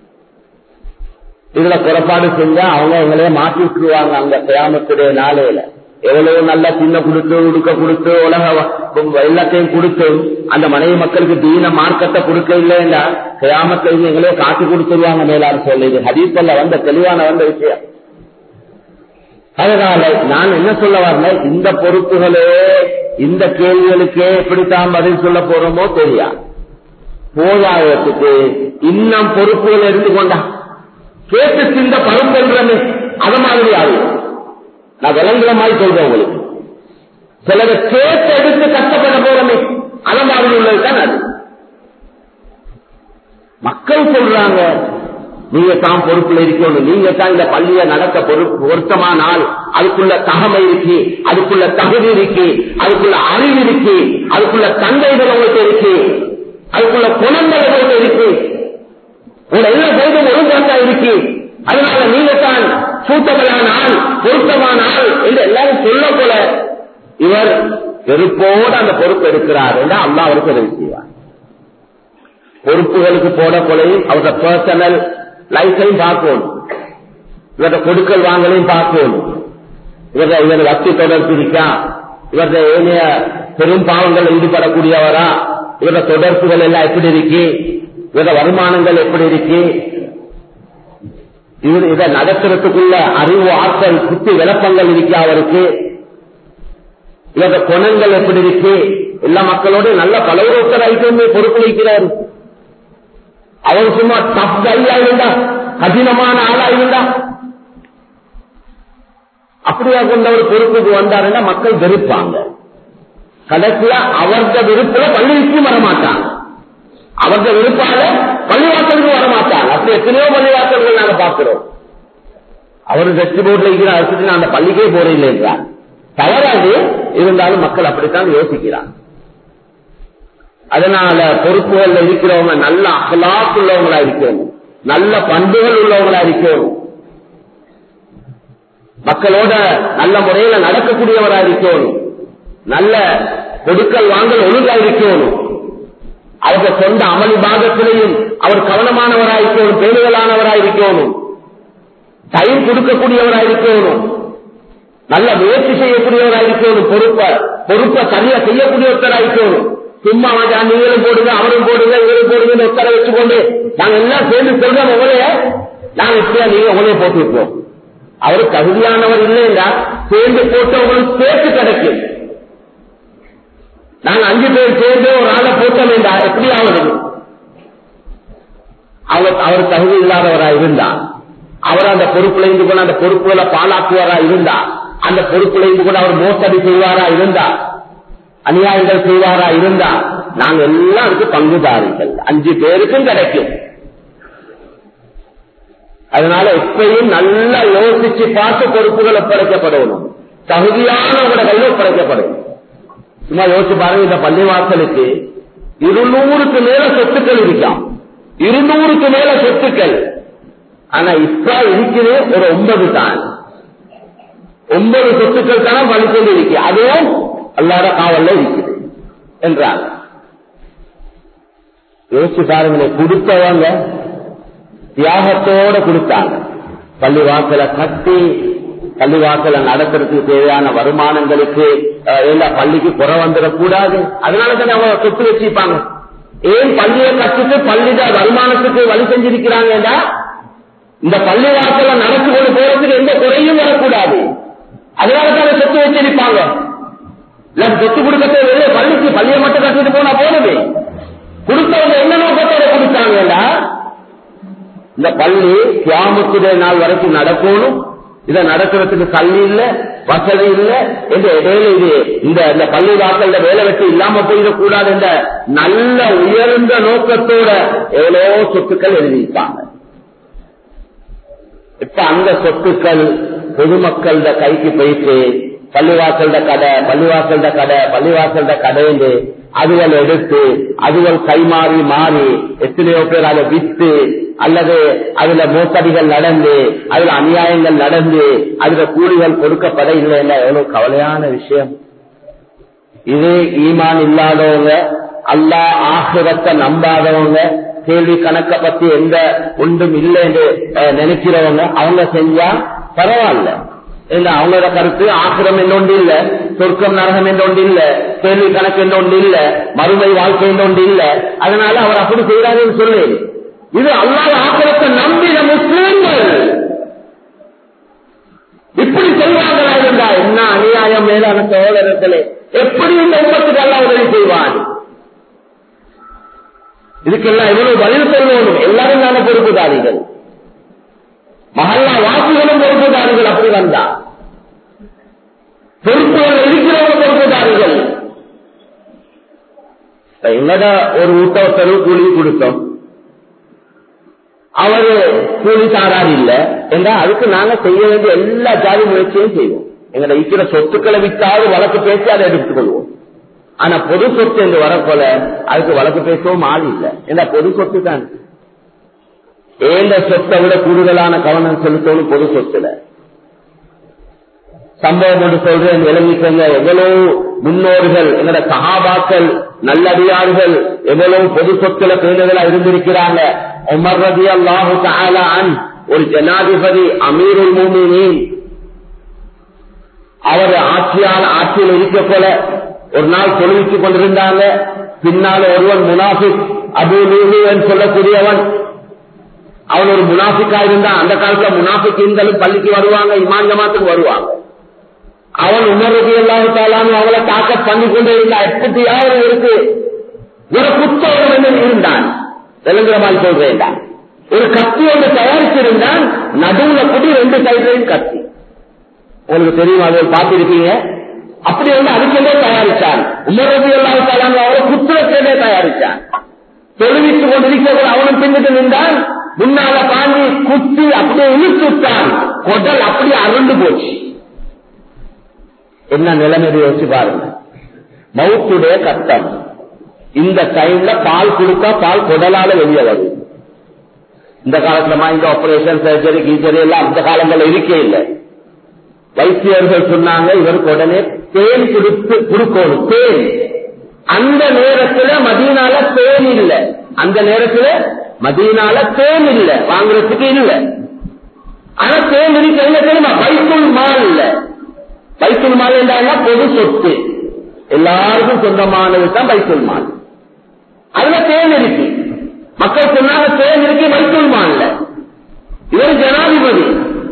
இதுல குறைபாடு செஞ்சா அவங்க எங்களையே மாற்றி விட்டுருவாங்க அந்த கிராமத்துடைய நாளையில எவ்வளவு நல்லா சின்ன கொடுத்து உடுக்க கொடுத்து உலக எல்லாத்தையும் கொடுத்து அந்த மனைவி மக்களுக்கு தீன மார்க்கத்தை கொடுக்க இல்லைன்னா கிராமத்தை எங்களே காட்டி கொடுத்துருவாங்க மேலான சொல்லி இது ஹதீப்பல்ல வந்த தெளிவான வந்த விஷயம் அதனால நான் என்ன சொல்ல வரல இந்த பொறுப்புகளே இந்த கேள்விகளுக்கே எப்படித்தான் பதில் சொல்ல போறோமோ தெரியா போதாதத்துக்கு இன்னும் பொறுப்புகள் எடுத்துக்கொண்டா கேட்டு சிந்த பணம் பெறுறமே அது மாதிரி ஆகும் நான் விளங்குற மாதிரி சொல்றேன் உங்களுக்கு சிலரை கேட்டு எடுத்து கஷ்டப்பட போறமே அது மாதிரி உள்ளதுதான் அது மக்கள் சொல்றாங்க நீங்க தான் பொறுப்புல இருக்கணும் நீங்க தான் இந்த பள்ளிய நடத்த பொறுப்பு பொருத்தமானால் அதுக்குள்ள தகமை இருக்கு அதுக்குள்ள தகுதி இருக்கு அதுக்குள்ள அறிவு இருக்கு அதுக்குள்ள தந்தைகள் உங்களுக்கு இருக்கு அதுக்குள்ள குணங்கள் உங்களுக்கு இருக்கு உங்க எல்லா செய்தும் ஒழுங்காட்டா இருக்கு அதனால நீங்க தான் சூட்டங்களான ஆள் பொருத்தமான ஆள் என்று எல்லாரும் சொல்ல போல இவர் வெறுப்போடு அந்த பொறுப்பு எடுக்கிறார் என்று அல்லா அவருக்கு உதவி செய்வார் பொறுப்புகளுக்கு போட கொலையும் அவரோட பர்சனல் லைஃபையும் பார்க்கணும் இவரது கொடுக்கல் வாங்கலையும் பார்க்கணும் இவர இவர் வட்டி தொடர்பு இருக்கா இவரது ஏனைய பெரும் பாவங்கள் ஈடுபடக்கூடியவரா இவர தொடர்புகள் எல்லாம் எப்படி இருக்கு இவர வருமானங்கள் எப்படி இருக்கு இவர் இதை நடத்துறதுக்குள்ள அறிவு ஆற்றல் புத்தி விளப்பங்கள் இருக்கு அவருக்கு இவர குணங்கள் எப்படி இருக்கு எல்லா மக்களோட நல்ல பலவரோத்தர் ஐட்டம் பொறுப்பு வைக்கிறார் அவர் சும்மா டப் கையா இருந்தா கடினமான ஆளா இருந்தா அப்படியா கொண்ட ஒரு பொறுப்புக்கு வந்தாருன்னா மக்கள் வெறுப்பாங்க கடைசியா அவர்த விருப்புல பள்ளிக்கு வரமாட்டாங்க அவர்த விருப்பால பள்ளிவாசலுக்கு வரமாட்டாங்க அப்படி எத்தனையோ பள்ளிவாசல்கள் நாங்க பார்க்கிறோம் அவர் வெற்றி போர்டில் இருக்கிற அரசுக்கு நான் அந்த பள்ளிக்கே போறதில்லை என்றார் தவறாது இருந்தாலும் மக்கள் அப்படித்தான் யோசிக்கிறாங்க அதனால பொறுப்புகள்ல இருக்கிறவங்க நல்ல அகலாக் உள்ளவங்களா இருக்கணும் நல்ல பண்புகள் உள்ளவங்களா இருக்கணும் மக்களோட நல்ல முறையில நடக்கக்கூடியவரா இருக்கணும் நல்ல கொடுக்கல் வாங்கல் ஒழுங்கா இருக்கணும் அவங்க சொந்த அமளி பாகத்திலையும் அவர் கவனமானவராக இருக்கணும் பேணுதலானவராக இருக்கணும் டைம் கொடுக்கக்கூடியவராக இருக்கணும் நல்ல முயற்சி செய்யக்கூடியவராக இருக்கணும் பொறுப்பை பொறுப்பை சரியா செய்யக்கூடியவராக இருக்கணும் சும்மா வாஜா நீங்களும் போடுங்க அவரும் போடுங்க இவரும் போடுங்க உத்தர வச்சுக்கொண்டு நாங்க எல்லாம் சேர்ந்து சொல்றோம் உங்களைய நாங்க இப்படியா நீங்க உங்களைய போட்டு விட்டுருவோம் அவர் தகுதியானவர் இல்லைன்னா சேர்ந்து போட்டவங்களுக்கு சேர்த்து கிடைக்கும் நாங்க அஞ்சு பேர் சேர்ந்து ஒரு ஆளை போட்டோம் என்றா எப்படி ஆகுது அவர் அவர் தகுதி இல்லாதவரா இருந்தா அவர் அந்த பொறுப்புல இருந்து கூட அந்த பொறுப்புகளை பாலாக்குவாரா இருந்தா அந்த பொறுப்புல இருந்து கூட அவர் மோசடி செய்வாரா இருந்தா அநியாயங்கள் செய்வாரா இருந்தா நாங்க எல்லாம் அதுக்கு பங்குதாரிகள் அஞ்சு பேருக்கும் கிடைக்கும் அதனால எப்பயும் நல்லா யோசிச்சு பார்த்து பொறுப்புகள் ஒப்படைக்கப்படணும் தகுதியானவங்கள கையில் ஒப்படைக்கப்படும் சும்மா யோசிச்சு பாருங்க இந்த பள்ளிவாசலுக்கு இருநூறுக்கு மேல சொத்துக்கள் இருக்காம் இருநூறுக்கு மேல சொத்துக்கள் ஆனா இப்ப இருக்குது ஒரு ஒன்பது தான் ஒன்பது சொத்துக்கள் தான் வலிக்கொண்டு இருக்கு அதுவும் அல்லாத காவல்ல இருக்குது என்றார் யோசிச்சு பாருங்களேன் கொடுத்தவங்க தியாகத்தோட கொடுத்தாங்க பள்ளிவாசலை கட்டி பள்ளிவாசலை நடத்துறதுக்கு தேவையான வருமானங்களுக்கு எல்லா பள்ளிக்கு குறை வந்துடக்கூடாது அதனால தானே அவங்க சொத்து வச்சிருப்பாங்க ஏன் பள்ளியை கட்டிட்டு பள்ளிட வருமானத்துக்கு வழி செஞ்சிருக்கிறாங்கன்னா இந்த பள்ளிவாசலை நடத்தி கொண்டு போறதுக்கு எந்த குறையும் வரக்கூடாது அதனால தானே சொத்து வச்சிருப்பாங்க இல்ல சொத்து கொடுக்க தேவையில்லை பள்ளிக்கு பள்ளியை மட்டும் கட்டிட்டு போனா போதுமே கொடுத்தவங்க என்ன நோக்கத்தோட கொடுத்தாங்கன்னா இந்த பள்ளி கியாமத்துடைய நாள் வரைக்கும் நடக்கணும் இதை நடக்கிறதுக்கு கல்வி இல்ல வசதி இல்ல என்ற இடையில இது இந்த இந்த பள்ளி வாசல்ல வேலை வெட்டி இல்லாம போயிடக்கூடாது என்ற நல்ல உயர்ந்த நோக்கத்தோட எவ்வளவோ சொத்துக்கள் எழுதியிருப்பாங்க இப்ப அந்த சொத்துக்கள் பொதுமக்கள கைக்கு போயிட்டு பள்ளிவாசல்ட கடை பள்ளிவாசல்ட கடை பள்ளிவாசல்ட கடைந்து அதுகள் எடுத்து அதுகள் கைமாறி மாறி எத்தனையோ பேர் அதை வித்து அல்லது அதுல மோசடிகள் நடந்து அதுல அநியாயங்கள் நடந்து அதுல கூலிகள் கொடுக்கப்பட இல்லைன்னா எவ்வளவு கவலையான விஷயம் இது ஈமான் இல்லாதவங்க அல்லா ஆசிரத்தை நம்பாதவங்க கேள்வி கணக்க பத்தி எந்த ஒன்றும் இல்லை என்று நினைக்கிறவங்க அவங்க செஞ்சா பரவாயில்ல இல்ல அவங்களோட கருத்து ஆசிரம் என்னொன்று இல்ல சொர்க்கம் நரகம் என்னொன்று இல்ல கேள்வி கணக்கு என்னொன்று இல்ல மறுமை வாழ்க்கை என்னொன்று இல்ல அதனால அவர் அப்படி செய்யறாருன்னு சொல்லு இது அல்லாத ஆக்கிரத்தை நம்பின முஸ்லீம்கள் இப்படி செய்வாங்களா இருந்தா என்ன அநியாயம் மேலான சகோதரர்களே எப்படி இந்த உண்மத்துக்கு அல்ல உதவி செய்வான் இதுக்கெல்லாம் எவ்வளவு பதில் சொல்லணும் எல்லாரும் தானே பொறுப்புதாரிகள் மகல்லா வாசிகளும் பொறுப்புதாரிகள் அப்படி வந்தா பொறுப்புகள் இருக்கிறவங்க பொறுப்புதாரிகள் எங்கட ஒரு ஊட்டத்தரு கூலி கொடுத்தோம் அவரு கூலி தாரார் இல்ல என்றா அதுக்கு நாங்க செய்ய வேண்டிய எல்லா ஜாதி முயற்சியும் செய்வோம் எங்கட இருக்கிற சொத்துக்களை விட்டாவது வழக்கு பேசி அதை எடுத்துக்கொள்வோம் ஆனா பொது சொத்து என்று வரப்போல அதுக்கு வழக்கு பேசவும் ஆள் இல்லை ஏன்னா பொது சொத்து தான் ஏந்த சொத்தை விட கூடுதலான கவனம் செலுத்தணும் பொது சொத்துல சம்பவம் என்று சொல்றேன் விளங்கிக்கங்க எவ்வளவு முன்னோர்கள் எங்கட சகாபாக்கள் நல்லடியார்கள் எவ்வளவு பொது சொத்துல பேணுதலா இருந்திருக்கிறாங்க உமர் ரதி அல்லாஹு தாலான் ஒரு ஜனாதிபதி அமீருல் மூமினின் அவர் ஆட்சியால் ஆட்சியில் இருக்க போல ஒரு நாள் தொழுவித்துக் கொண்டிருந்தாங்க பின்னால் ஒருவன் முனாஃபிக் அபு லூஹு சொல்லக்கூடியவன் அவன் ஒரு முனாஃபிக்கா இருந்தான் அந்த காலத்துல முனாஃபிக் பள்ளிக்கு வருவாங்க இமான் ஜமாத்துக்கு வருவாங்க அவன் உணர்வு எல்லாத்தாலும் அவளை தாக்க பண்ணி கொண்டே இருந்தா எப்படியாவது இருக்கு ஒரு குத்தம் இருந்தான் தெலுங்குற மாதிரி சொல்றேன் ஒரு கத்தி ஒன்று தயாரிச்சிருந்தான் நடுவுல கூடி ரெண்டு சைட்லையும் கத்தி உங்களுக்கு தெரியும் அதை பார்த்திருப்பீங்க அப்படி வந்து அதுக்கே தயாரிச்சான் உமரது எல்லாத்தாலும் அவரை குத்துறக்கே தயாரிச்சான் தொழுவித்துக் கொண்டிருக்கிற அவனும் பின்னுக்கு நின்றான் முன்னால பாண்டி குத்தி அப்படியே இழுத்துட்டான் கொடல் அப்படியே அருண்டு போச்சு என்ன நிலைமை யோசிச்சு பாருங்க மவுத்துடைய கட்டம் இந்த டைம்ல பால் கொடுத்தா பால் குடலால வெளியே வருது இந்த காலத்துல இந்த ஆபரேஷன் சர்ஜரி கீச்சரி எல்லாம் அந்த காலங்கள்ல இருக்கே இல்லை வைத்தியர்கள் சொன்னாங்க இவருக்கு உடனே தேன் கொடுத்து கொடுக்கணும் தேன் அந்த நேரத்துல மதியனால தேன் இல்ல அந்த நேரத்துல மதியனால தேன் இல்ல வாங்குறதுக்கு இல்ல ஆனா தேன் இருக்கு என்ன தெரியுமா பைத்துல் மால் இல்ல பைத்துல் மால் என்றாங்க பொது சொத்து எல்லாருக்கும் சொந்தமானது தான் பைத்துல் மால் அதுல தேன் இருக்கு மக்கள் சொன்னாங்க தேன் இருக்கு பைத்துல் மால்ல இவர் ஜனாதிபதி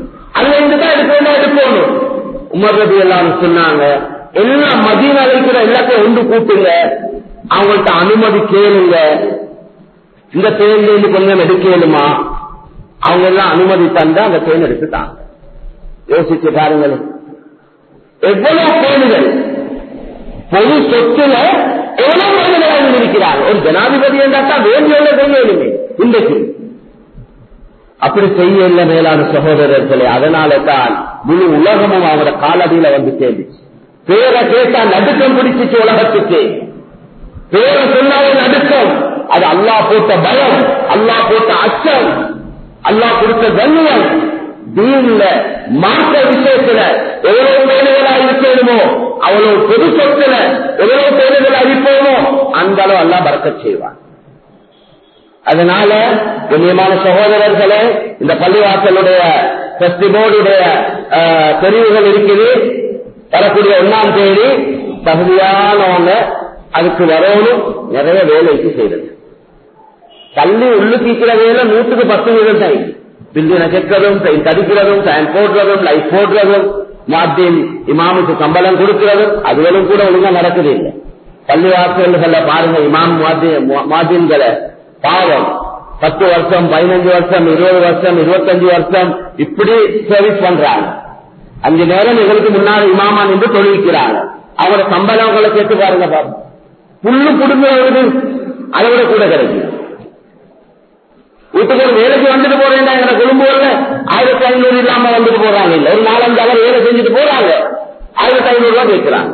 அதுல தான் எடுக்கணும் எடுக்கணும் உமர் ரபி எல்லாம் சொன்னாங்க எல்லாம் மதியம் இருக்கிற எல்லாத்தையும் ஒன்று கூட்டுங்க அவங்கள்ட்ட அனுமதி கேளுங்க இந்த தேர்ல இருந்து கொஞ்சம் எடுக்கலுமா அவங்க எல்லாம் அனுமதி தந்தா அந்த தேன் எடுத்துட்டாங்க யோசிச்சு பாருங்கள் எவ்வளவு பேணுதல் பொது சொத்துல எவ்வளவு பேணுதலாக இருக்கிறார் ஒரு ஜனாதிபதி என்றால் வேண்டியுள்ள செய்யணுமே இன்றைக்கு அப்படி செய்ய இல்லை மேலான சகோதரர்களே அதனால தான் முழு உலகமும் அவரோட காலடியில வந்து சேர்ந்துச்சு பேரை கேட்டா நடுக்கம் பிடிச்சிச்சு உலகத்துக்கு பேரை சொன்னாலே நடுக்கம் அது அல்லாஹ் போட்ட பயம் அல்லாஹ் போட்ட அச்சம் அல்லாஹ் கொடுத்த கண்ணியம் தீன்ல மாற்ற விஷயத்துல எவ்வளவு பேருகளா இருக்கணுமோ அவ்வளவு பொது சொத்துல எவ்வளவு பேருகளா இருப்போமோ அந்த அளவு அல்லா பறக்க செய்வான் அதனால கண்ணியமான சகோதரர்களே இந்த பள்ளிவாசலுடைய சக்தி போர்டுடைய தெரிவுகள் இருக்குது வரக்கூடிய ஒன்னாம் தேதி தகுதியானவங்க அதுக்கு வரணும் நிறைய வேலைக்கு செய்யறது தள்ளி உள்ளுக்கு இருக்கிற வேலை நூற்றுக்கு பத்து வீதம் தான் பில்டினை கேட்கிறதும் தடிக்கிறதும் ஃபேன் போடுறதும் லைட் போடுறதும் மாத்தின் இமாமுக்கு சம்பளம் கொடுக்கிறதும் அதுகளும் கூட ஒழுங்கா நடக்குது இல்லை பள்ளி வாசல்கள பாருங்க இமாம் மாதின்களை பாவம் பத்து வருஷம் பதினஞ்சு வருஷம் இருபது வருஷம் இருபத்தஞ்சு வருஷம் இப்படி சர்வீஸ் பண்றாங்க அஞ்சு நேரம் இவருக்கு முன்னாடி இமாமா நின்று தொழில்க்கிறாங்க அவரோட சம்பளங்களை கேட்டு பாருங்க பாருங்க புல்லு குடும்பம் அதை விட கூட கிடைக்கும் வீட்டுக்கு ஒரு வேலைக்கு வந்துட்டு போறேன் எங்க குடும்பம்ல ஆயிரத்தி ஐநூறு இல்லாம வந்துட்டு போறாங்க இல்ல ஒரு நாலஞ்சு அவர் வேலை செஞ்சுட்டு போறாங்க ஆயிரத்தி ஐநூறு ரூபாய் கேட்கிறாங்க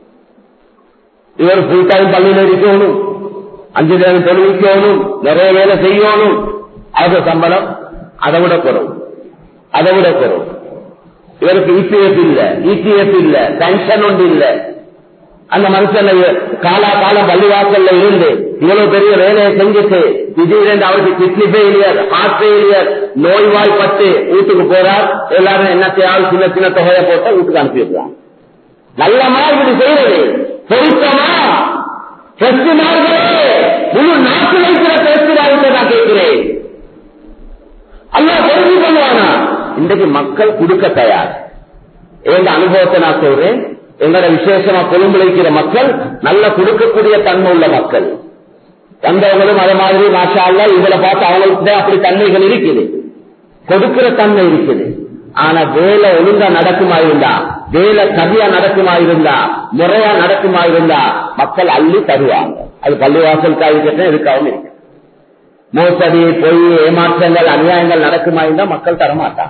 இவர் ஃபுல் டைம் பள்ளியில இருக்கணும் அஞ்சு நேரம் தொழிலிக்கணும் நிறைய வேலை செய்யணும் அது சம்பளம் அதை விட குறவு அதை விட குறவு இவருக்கு இபிஎஃப் இல்ல இபிஎஃப் இல்ல பென்ஷன் ஒன்று இல்ல அந்த மனுஷன் காலா கால பள்ளிவாசல்ல இருந்து இவ்வளவு பெரிய வேலையை செஞ்சுட்டு திடீரென்று அவருக்கு கிட்னி ஃபெயிலியர் ஹார்ட் ஃபெயிலியர் நோய்வாய்ப்பட்டு வீட்டுக்கு போறார் எல்லாரும் என்ன செய்யாது சின்ன சின்ன தொகையை போட்டு வீட்டுக்கு அனுப்பிடுறாங்க நல்லமா இப்படி செய்யறது பொருத்தமா செஸ்டிமார்களே முழு நாட்டு வைக்கிற பேசுகிறார்கள் நான் கேட்கிறேன் அல்ல பொருதி பண்ணுவானா இன்றைக்கு மக்கள் கொடுக்க தயார் எங்க அனுபவத்தை நான் சொல்றேன் எங்களோட விசேஷமா கொழும்புல இருக்கிற மக்கள் நல்ல கொடுக்கக்கூடிய தன்மை உள்ள மக்கள் வந்தவங்களும் அதே மாதிரி மாஷா அல்ல இவங்களை பார்த்து அவங்களுக்கு அப்படி தன்மைகள் இருக்குது கொடுக்கிற தன்மை இருக்குது ஆனா வேலை ஒழுங்கா நடக்குமா இருந்தா வேலை சரியா நடக்குமா இருந்தா முறையா நடக்குமா இருந்தா மக்கள் அள்ளி தருவாங்க அது பள்ளிவாசலுக்காக இருக்கட்டும் எதுக்காகவும் இருக்கு மோசடி பொய் ஏமாற்றங்கள் அநியாயங்கள் நடக்குமா இருந்தா மக்கள் தரமாட்டாங்க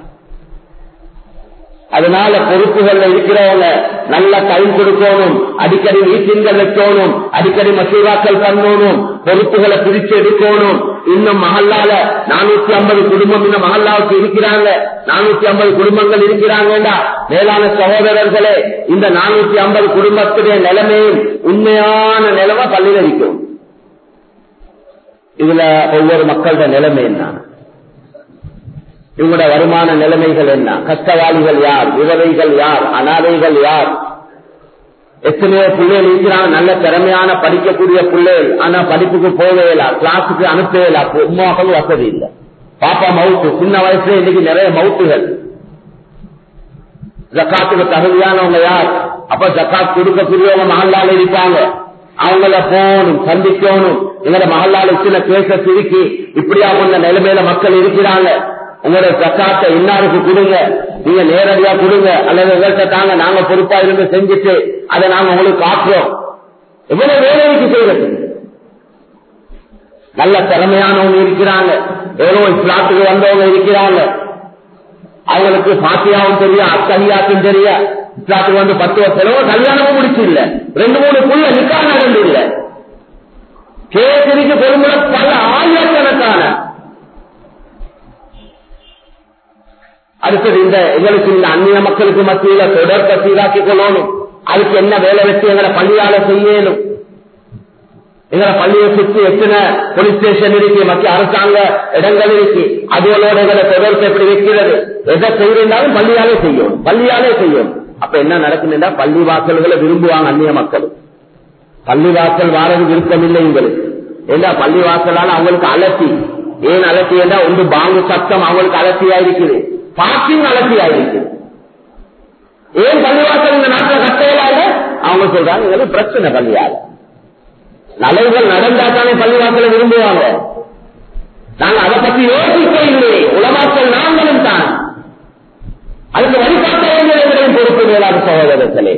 அதனால பொறுப்புகள்ல இருக்கிறவங்க நல்ல டைம் கொடுக்கணும் அடிக்கடி மீட்டிங்கள் வைக்கணும் அடிக்கடி மசூராக்கள் பண்ணணும் பொறுப்புகளை பிரிச்சு எடுக்கணும் இன்னும் மகல்லால நானூத்தி ஐம்பது குடும்பம் இன்னும் மகல்லாவுக்கு இருக்கிறாங்க நானூத்தி ஐம்பது குடும்பங்கள் இருக்கிறாங்கடா மேலான சகோதரர்களே இந்த நானூத்தி ஐம்பது குடும்பத்துடைய நிலைமையும் உண்மையான நிலைமை பள்ளியில் இருக்கும் இதுல ஒவ்வொரு மக்களோட நிலைமை என்ன இவங்களோட வருமான நிலைமைகள் என்ன கஷ்டவாளிகள் யார் விதவைகள் யார் அனாதைகள் யார் எத்தனையோ பிள்ளைகள் இருக்கிறாங்க நல்ல திறமையான படிக்கக்கூடிய பிள்ளைகள் ஆனா படிப்புக்கு போவேலா கிளாஸுக்கு அனுப்பவேலா உமாக்கள் வசதி இல்லை பாப்பா மவுத்து சின்ன வயசுல இன்னைக்கு நிறைய மவுத்துகள் ஜக்காத்துக்கு தகுதியானவங்க யார் அப்ப ஜக்காத் கொடுக்கக்கூடியவங்க மகல்லால இருப்பாங்க அவங்கள போகணும் சந்திக்கணும் எங்களோட மகல்லால சில கேச திருக்கி இப்படியா கொண்ட நிலைமையில மக்கள் இருக்கிறாங்க உங்களோட ஜக்காத்தை இன்னாருக்கு கொடுங்க நீங்க நேரடியா கொடுங்க அல்லது எங்கள்கிட்ட தாங்க நாங்க பொறுப்பா இருந்து செஞ்சுட்டு அதை நாங்க உங்களுக்கு காட்டுறோம் எவ்வளவு வேலைக்கு செய்யறது நல்ல திறமையானவங்க இருக்கிறாங்க எவ்வளவு இஸ்லாத்துக்கு வந்தவங்க இருக்கிறாங்க அவங்களுக்கு பாத்தியாவும் தெரியும் அத்தகையாக்கும் தெரியும் இஸ்லாத்துக்கு வந்து பத்து வருஷம் கல்யாணமும் முடிச்சு இல்ல ரெண்டு மூணு புள்ள நிக்கா நடந்து இல்ல கேசரிக்கு பொறுமுறை பல ஆயிரக்கணக்கான அடுத்தது இந்த எங்களுக்கு இந்த அந்நிய மக்களுக்கு மத்தியில தொடர்பை சீராக்கிக் கொள்ளணும் அதுக்கு என்ன வேலை வச்சு எங்களை பள்ளியால செய்யணும் எங்களை பள்ளியை சுற்றி எத்தனை போலீஸ் ஸ்டேஷன் இருக்கு மத்திய அரசாங்க இடங்கள் இருக்கு அதுகளோட எங்களை தொடர்பு எப்படி வைக்கிறது எதை செய்யறாலும் பள்ளியாலே செய்யும் பள்ளியாலே செய்யும் அப்ப என்ன நடக்குதுன்னா பள்ளி வாசல்களை விரும்புவாங்க அந்நிய மக்கள் பள்ளி வாசல் வாரது விருப்பமில்லை எங்களுக்கு ஏன்னா பள்ளி வாசலால அவங்களுக்கு அலசி ஏன் அலசி என்றா ஒன்று பாங்கு சத்தம் அவங்களுக்கு அலசியா இருக்குது பார்க்கிங் அலட்சியாயிருக்கு ஏன் பள்ளிவாசல் இந்த நாட்டில் கட்டையிலால அவங்க சொல்றாங்க எங்களுக்கு பிரச்சனை பள்ளியால நலவுகள் நடந்தா தானே பள்ளிவாசலை விரும்புவாங்க நாங்க அதை பத்தி யோசிக்க இல்லை உலமாக்கள் நாங்களும் தான் அதுக்கு வழிகாட்ட வேண்டிய பொறுப்பு மேலான சகோதரர்களே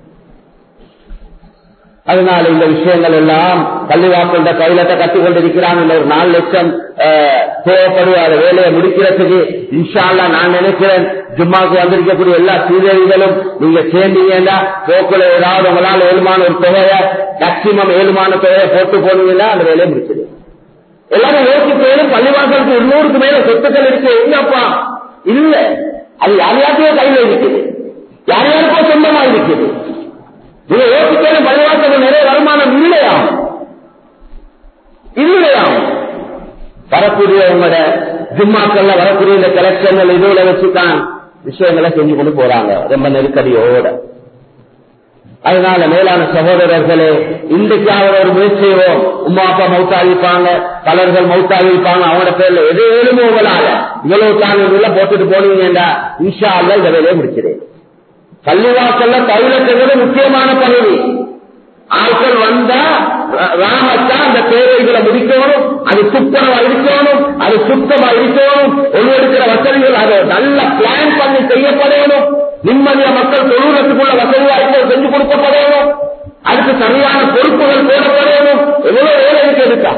அதனால இந்த விஷயங்கள் எல்லாம் பள்ளிவாசல்ட கையிலத்தை கட்டி கொண்டிருக்கிறாங்க இந்த ஒரு நாலு லட்சம் தேவைப்படுவது அந்த வேலையை முடிக்கிறதுக்கு இன்ஷால்லா நான் நினைக்கிறேன் ஜும்மாவுக்கு வந்திருக்கக்கூடிய எல்லா சீரழிகளும் நீங்க சேர்ந்தீங்கன்னா போக்குல ஏதாவது உங்களால் ஏழுமான ஒரு தொகையை மேக்சிமம் ஏழுமான தொகையை போட்டு போனீங்கன்னா அந்த வேலையை முடிச்சிடு எல்லாரும் யோசிப்பேன் பள்ளிவாசலுக்கு இருநூறுக்கு மேல சொத்துக்கள் இருக்கு எங்கப்பா இல்ல அது யார் யாருக்கையோ கையில இருக்குது யார் யாருக்கோ சொந்தமா இருக்குது நீங்க யோசிக்கணும் பள்ளிவாசல் நிறைய வருமானம் இல்லையாம் இல்லையாம் வரக்கூடிய உங்களோட ஜும்மாக்கள்ல வரக்கூடிய இந்த கலெக்ஷன்கள் இதுல வச்சுதான் விஷயங்களை செஞ்சு கொண்டு போறாங்க ரொம்ப நெருக்கடியோட அதனால மேலான சகோதரர்களே இன்றைக்காவது ஒரு முயற்சி செய்வோம் உமா அப்பா மௌத்தாவிப்பாங்க பலர்கள் மௌத்தாவிப்பாங்க அவனோட பேர்ல எது வேணுமோ உங்களால இவ்வளவு தான் இதுல போட்டுட்டு போனீங்கன்னா இன்ஷா அல்ல இந்த வேலையை முடிச்சிடேன் பள்ளிவாசல்ல தைலத்துங்கிறது முக்கியமான பகுதி ஆட்கள் வந்தா ராமத்தா அந்த தேவைகளை முடிக்கணும் அது சுத்தமா இருக்கணும் அது சுத்தமா இருக்கணும் ஒழுவெடுக்கிற வசதிகள் அதை நல்ல பிளான் பண்ணி செய்யப்படணும் நிம்மதிய மக்கள் தொழுவத்துக்குள்ள வசதியா இருக்க செஞ்சு கொடுக்கப்படணும் அதுக்கு சரியான பொறுப்புகள் போடப்படணும் எவ்வளவு வேலை இருக்கு இருக்கா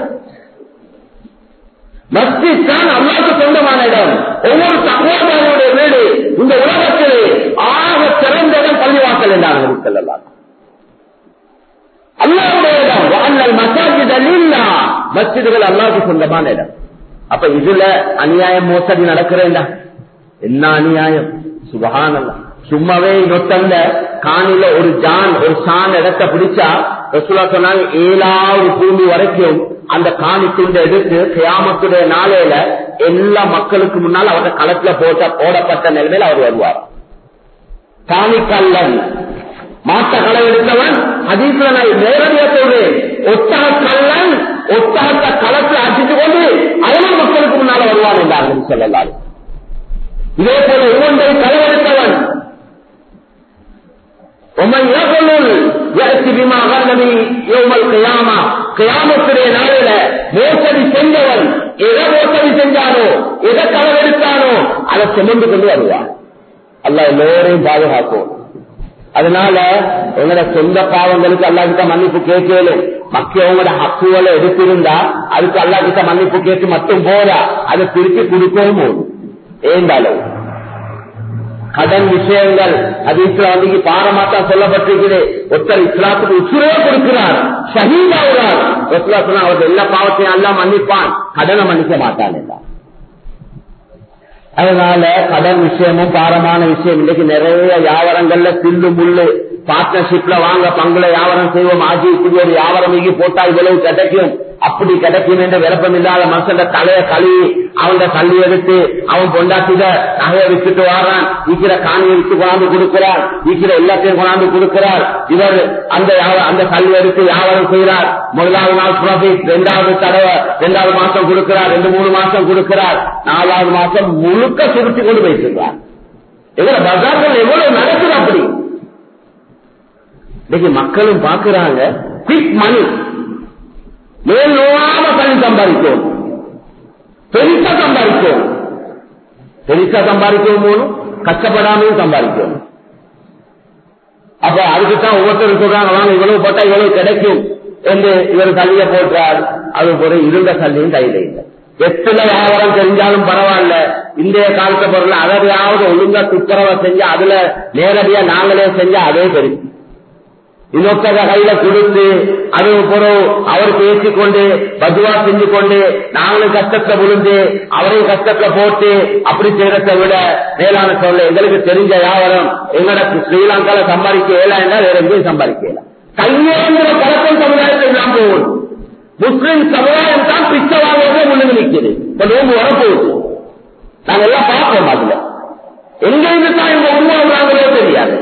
மஸ்ஜித் தான் அல்லாவுக்கு சொந்தமான இடம் ஒவ்வொரு சகோதரனுடைய வீடு இந்த உலகத்திலே ஆக சிறந்த இடம் பள்ளிவாசல் என்றார்கள் செல்லலாம் அல்லாவுடைய இடம் வாழ்நாள் மசாஜிதல் இல்லா மஸ்ஜிதுகள் அல்லாவுக்கு சொந்தமான இடம் அப்ப இதுல அநியாயம் மோசடி நடக்கிறேன்டா என்ன அநியாயம் சுபகானல்ல சும்மாவே நொட்டல்ல காணில ஒரு ஜான் ஒரு சான் இடத்தை பிடிச்சா ரசூலா சொன்னாங்க ஏழாவது பூமி வரைக்கும் அந்த காணி துண்டை எடுத்து கியாமத்துடைய நாளையில எல்லா மக்களுக்கு முன்னால் அவருடைய களத்துல போட்ட போடப்பட்ட நிலைமையில் அவர் வருவார் காணிக்கல்லன் மாட்ட களை எடுத்தவன் அதீசில நான் நேரடியா சொல்றேன் ஒட்டக கல்லன் ஒட்டகத்தை களத்தில் அடித்து கொண்டு அவனும் மக்களுக்கு முன்னால வருவான் என்றார்கள் சொல்லலாம் இதே போல ஒவ்வொன்றை களவெடுத்தவன் ومن يغلل يأتي بما غلل يوم القيامة கியாமத்துடைய நாளில மோசடி செஞ்சவன் எதை மோசடி செஞ்சானோ எதை களவெடுத்தானோ அதை சுமந்து கொண்டு வருவான் அல்ல எல்லோரையும் பாதுகாக்கும் அதனால எங்களோட சொந்த பாவங்களுக்கு அல்லா கிட்ட மன்னிப்பு கேட்கலும் மக்களோட ஹக்குகளை எடுத்திருந்தா அதுக்கு அல்லா கிட்ட மன்னிப்பு கேட்டு மட்டும் போதா அதை திருப்பி கொடுக்கவும் போதும் ஏந்தாலும் கடன் விஷயங்கள் அது இஸ்லாமிக்கு பாரமாத்தான் சொல்லப்பட்டிருக்குது ஒருத்தர் இஸ்லாத்துக்கு உசுரே கொடுக்கிறார் ஷஹீதாகிறார் ரசுல்லா சொன்னா அவர் எல்லா பாவத்தையும் எல்லாம் மன்னிப்பான் கடனை மன்னிக்க மாட்டான் என்றார் அதனால கடன் விஷயமும் பாரமான விஷயம் இன்னைக்கு நிறைய வியாபாரங்கள்ல சில்லு முள்ளு பார்ட்னர்ஷிப்ல வாங்க பங்குல வியாபாரம் செய்வோம் ஆஜி இப்படி ஒரு வியாபாரம் இங்கி போட்டா இவ்வளவு கிடைக்கும் அப்படி கிடைக்கும் என்ற விருப்பம் இல்லாத மனுஷன் தலைய கழுவி அவன் தள்ளி எடுத்து அவன் பொண்டாட்டித நகையை விட்டுட்டு வாரான் ஈக்கிற காணியை விட்டு கொண்டாந்து கொடுக்கிறார் ஈக்கிற எல்லாத்தையும் கொண்டாந்து கொடுக்கிறார் இவர் அந்த அந்த கல்வி எடுத்து வியாபாரம் செய்கிறார் முதலாவது நாள் ப்ராஃபிட் ரெண்டாவது தடவை ரெண்டாவது மாசம் கொடுக்கிறார் ரெண்டு மூணு மாசம் கொடுக்கிறார் நாலாவது மாசம் முழுக்க சுருட்டி கொண்டு போயிட்டு எவ்வளவு பஜார்கள் எவ்வளவு நடக்குது அப்படி இன்னைக்கு மக்களும் பாக்குறாங்க குவிக் மணி மேல் நோவாம பணி சம்பாதிக்கும் பெருசா சம்பாதிக்கும் பெருசா சம்பாதிக்கவும் போதும் கஷ்டப்படாமையும் சம்பாதிக்கும் அப்ப அதுக்குத்தான் ஒவ்வொருத்தரும் சொல்றாங்க வாங்க இவ்வளவு போட்டா இவ்வளவு கிடைக்கும் என்று இவர் கல்வியை போட்டார் அது போல இருந்த கல்வியும் கையில இல்லை எத்தனை வியாபாரம் தெரிஞ்சாலும் பரவாயில்ல இன்றைய காலத்தை பொருள் அதையாவது ஒழுங்கா துப்புரவா செஞ்சா அதுல நேரடியா நாங்களே செஞ்சா அதே தெரியும் இன்னொருத்தர கையில கொடுத்து அது பிறகு அவர் பேசிக்கொண்டு பதுவா செஞ்சு கொண்டு நாங்களும் கஷ்டத்தை விழுந்து அவரையும் கஷ்டத்துல போட்டு அப்படி செய்யறதை விட மேலான சொல்ல எங்களுக்கு தெரிஞ்ச வியாபாரம் எங்களுக்கு ஸ்ரீலங்கால சம்பாதிக்க இயலாண்டா வேற எங்கேயும் சம்பாதிக்க இயலாம் கையேந்திர பழக்கம் சமுதாயத்தில் நாம் போகணும் முஸ்லிம் சமுதாயம் தான் பிச்சை வாங்குறதே முன்னுக்கு நிற்குது இப்ப நோம்பு வரப்போகுது நாங்க எல்லாம் பார்ப்போம் அதுல எங்க இருந்து தான் இவங்க உருவாகுறாங்களோ தெரியாது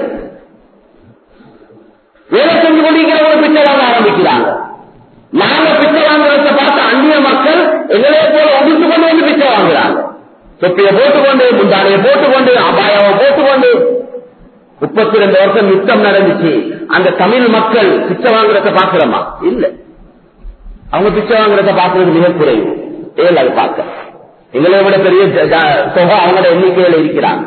வேலை செஞ்சு கொண்டிருக்கிறவங்க பிச்சை வாங்க ஆரம்பிக்கிறாங்க நாங்க பிச்சை வாங்குறத பார்த்து அந்நிய மக்கள் எங்களே போல ஒதுத்து கொண்டு வந்து பிச்சை வாங்குறாங்க தொப்பியை போட்டுக்கொண்டு முந்தானையை போட்டுக்கொண்டு அபாயாவை போட்டுக்கொண்டு முப்பத்தி ரெண்டு வருஷம் யுத்தம் நடந்துச்சு அந்த தமிழ் மக்கள் பிச்சை வாங்குறத பாக்குறோமா இல்ல அவங்க பிச்சை வாங்குறத பாக்குறது மிக குறைவு ஏல் அது பார்க்க எங்களை விட பெரிய ஜ- ஜ- தொகை அவங்களோட எண்ணிக்கையில இருக்கிறாங்க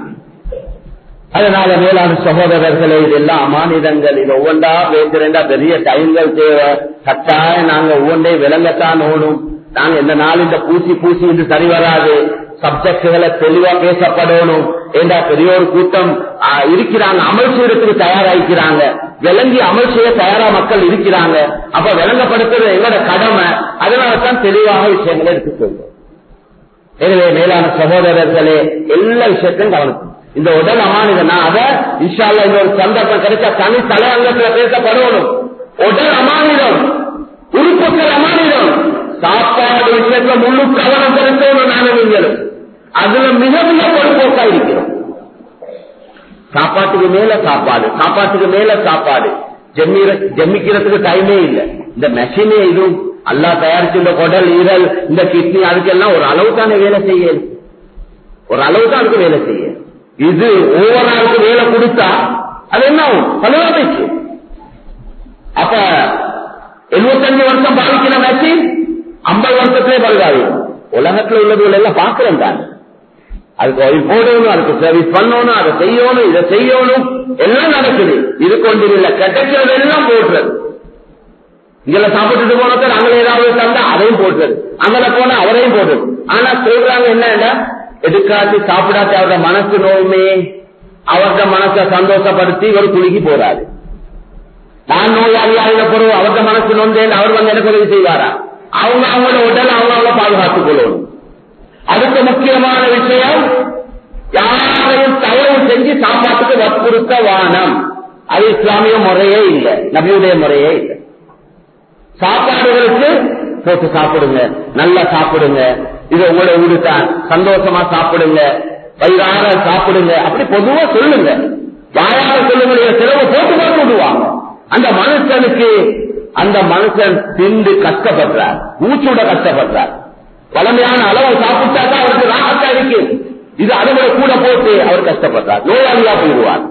அதனால மேலான சகோதரர்களே இதெல்லாம் அமானிதங்கள் இது ஒவ்வொன்றா பேசுறேன்டா பெரிய டைம்கள் தேவை கட்டாயம் நாங்க ஒவ்வொன்றே விளங்கத்தான் ஓடும் நாங்க இந்த நாள் இந்த பூசி பூசி இது சரி வராது சப்ஜெக்டுகளை தெளிவா பேசப்படணும் ஏண்டா பெரிய ஒரு கூட்டம் ஆ, இருக்கிறாங்க அமல் செய்யறதுக்கு தயாராகிறாங்க விளங்கி அமல் செய்ய தயாரா மக்கள் இருக்கிறாங்க அப்ப விளங்கப்படுத்துறது எங்களோட கடமை அதனால தான் தெளிவாக விஷயங்களை எடுத்து சொல்றோம் எனவே மேலான சகோதரர்களே எல்லா விஷயத்தையும் கவனிக்கணும் இந்த உடல் அமானிதம் நான் அதை இன்ஷால்ல இந்த ஒரு சந்தர்ப்பம் கிடைச்சா தனி தலையங்கத்துல பேசப்படணும் உடல் அமானிதம் உறுப்புகள் அமானிதம் சாப்பாடு விஷயத்துல முழு கவனம் செலுத்தணும் நானும் நீங்களும் அதுல மிக மிக பொறுப்போக்கா இருக்கிறோம் சாப்பாட்டுக்கு மேல சாப்பாடு சாப்பாட்டுக்கு மேல சாப்பாடு ஜெம்மிற ஜெம்மிக்கிறதுக்கு டைமே இல்லை இந்த மெஷினே இதுவும் அல்லா தயாரிச்சு இந்த குடல் ஈரல் இந்த கிட்னி அதுக்கெல்லாம் ஒரு அளவு தானே வேலை செய்ய ஒரு அளவு தான் அதுக்கு வேலை செய்ய இது ஒவ்வொரு நாளுக்கு வேலை கொடுத்தா அது என்ன ஆகும் பழுவா போயிடுச்சு அப்ப எழுபத்தஞ்சு வருஷம் பாதிக்கிற மெஷின் ஐம்பது வருஷத்திலே பழுதாகும் உலகத்துல உள்ளதுகள் எல்லாம் பாக்குறேன் தான் அதுக்கு oil போடணும் அதுக்கு சர்வீஸ் பண்ணணும் அதை செய்யணும் இதை செய்யணும் எல்லாம் நடக்குது இது கொண்டு இல்ல கிடைக்கிறது எல்லாம் போடுறது இங்கல சாப்பிட்டுட்டு போனது அங்கே ஏதாவது தந்தா அதையும் போடுறது அங்கல போனா அவரையும் போடுறது ஆனா சொல்றாங்க என்னன்னா எதுக்காச்சு சாப்பிடாச்சு அவரோட மனசு நோயுமே அவரோட மனசை சந்தோஷப்படுத்தி இவர் குலுக்கி போறாரு நான் நோயாளியாக பொருள் அவரோட மனசு நோந்தேன் அவர் வந்து எனக்கு உதவி செய்வாரா அவங்க அவங்களோட உடல் அவங்க அவங்க பாதுகாத்துக் கொள்ளணும் அடுத்த முக்கியமான விஷயம் யாரையும் தயவு செஞ்சு சாப்பாட்டுக்கு வற்புறுத்த வானம் அது இஸ்லாமிய முறையே இல்லை நபியுடைய முறையே இல்லை சாப்பாடுகளுக்கு போட்டு சாப்பிடுங்க நல்லா சாப்பிடுங்க இது உங்களோட வீடு தான் சந்தோஷமா சாப்பிடுங்க வயிறார சாப்பிடுங்க அப்படி பொதுவா சொல்லுங்க யாராக சொல்லுங்க நீங்க செலவு போட்டு போட்டு விடுவாங்க அந்த மனுஷனுக்கு அந்த மனுஷன் திண்டு கஷ்டப்படுறார் மூச்சோட கஷ்டப்படுறார் பழமையான அளவு சாப்பிட்டா தான் அவருக்கு ராகத்தா இருக்கு இது அளவுல கூட போட்டு அவர் கஷ்டப்படுறார் நோயாளியா போயிடுவார்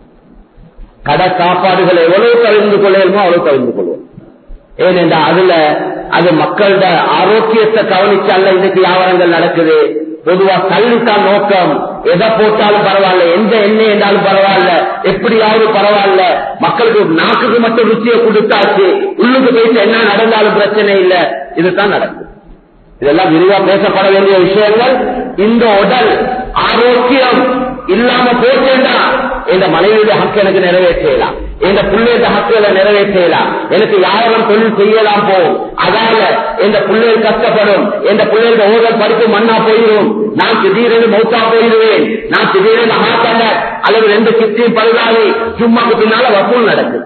கடை சாப்பாடுகளை எவ்வளவு கவிழ்ந்து கொள்ளையுமோ அவ்வளவு கவிழ்ந்து கொள்வோம் ஏனென்றா அதுல அது மக்களோட ஆரோக்கியத்தை கவனிச்சால இன்னைக்கு வியாபாரங்கள் நடக்குது பொதுவா கல்வித்தான் நோக்கம் எதை போட்டாலும் பரவாயில்ல எந்த எண்ணெய் என்றாலும் பரவாயில்ல எப்படியாவது பரவாயில்ல மக்களுக்கு நாக்குக்கு மட்டும் ருச்சியை கொடுத்தாச்சு உள்ளுக்கு போயிட்டு என்ன நடந்தாலும் பிரச்சனை இல்ல இதுதான் நடக்குது இதெல்லாம் விரிவா பேசப்பட வேண்டிய விஷயங்கள் இந்த உடல் ஆரோக்கியம் இல்லாம போச்சேண்டா இந்த மனைவியுடைய ஹக்கு எனக்கு நிறைவேற்றலாம் இந்த பிள்ளைய ஹக்குகளை நிறைவேற்றலாம் எனக்கு யாரும் தொழில் செய்யலாம் போகும் அதால இந்த பிள்ளைகள் கஷ்டப்படும் இந்த பிள்ளைகள் ஓதல் படிப்பு மண்ணா போயிடும் நான் திடீரென்று மௌத்தா போயிடுவேன் நான் திடீரென்று ஹார்ட் அட்டாக் அல்லது ரெண்டு கிட்னி பழுதாகி சும்மாக்கு பின்னால வசூல் நடக்குது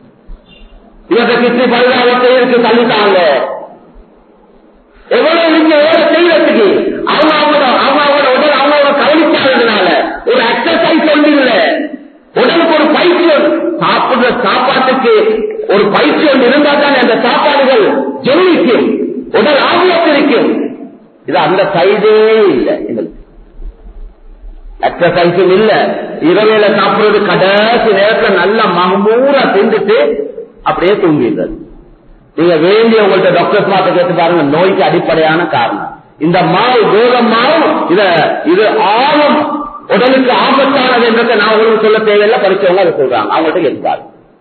இவங்க கிட்னி பழுதாகத்தை இருக்கு தள்ளிட்டாங்க எவ்வளவு நீங்க வேலை செய்யறதுக்கு அவங்க அவங்களோட அவங்க அவங்களோட உடல் அவங்களோட கவனிக்காததுனால ஒரு எக்ஸசைஸ் ஒன்று இல்ல உடலுக்கு ஒரு பயிற்சி ஒன்று. சாப்பிடுற சாப்பாட்டுக்கு ஒரு பயிற்சி ஒன்று இருந்தா தானே அந்த சாப்பாடுகள் ஜெயிக்கும் உடல் ஆகியத்திருக்கும் இது அந்த சைடே இல்லை எங்களுக்கு எக்ஸசைஸும் இல்ல இரவையில சாப்பிடுறது கடைசி நேரத்துல நல்ல மகமூரா திண்டுட்டு அப்படியே தூங்கிடுறது நீங்க வேண்டிய உங்கள்ட்ட டாக்டர்ஸ் மாத்த கேட்டு பாருங்க நோய்க்கு அடிப்படையான காரணம் இந்த மாவு கோதம் மாவு இத இது ஆழம் உடலுக்கு ஆபத்தானது என்றதை நான் உங்களுக்கு சொல்ல தேவையில்லை படிச்சவங்க அதை சொல்றாங்க அவங்கள்ட்ட கேட்பாரு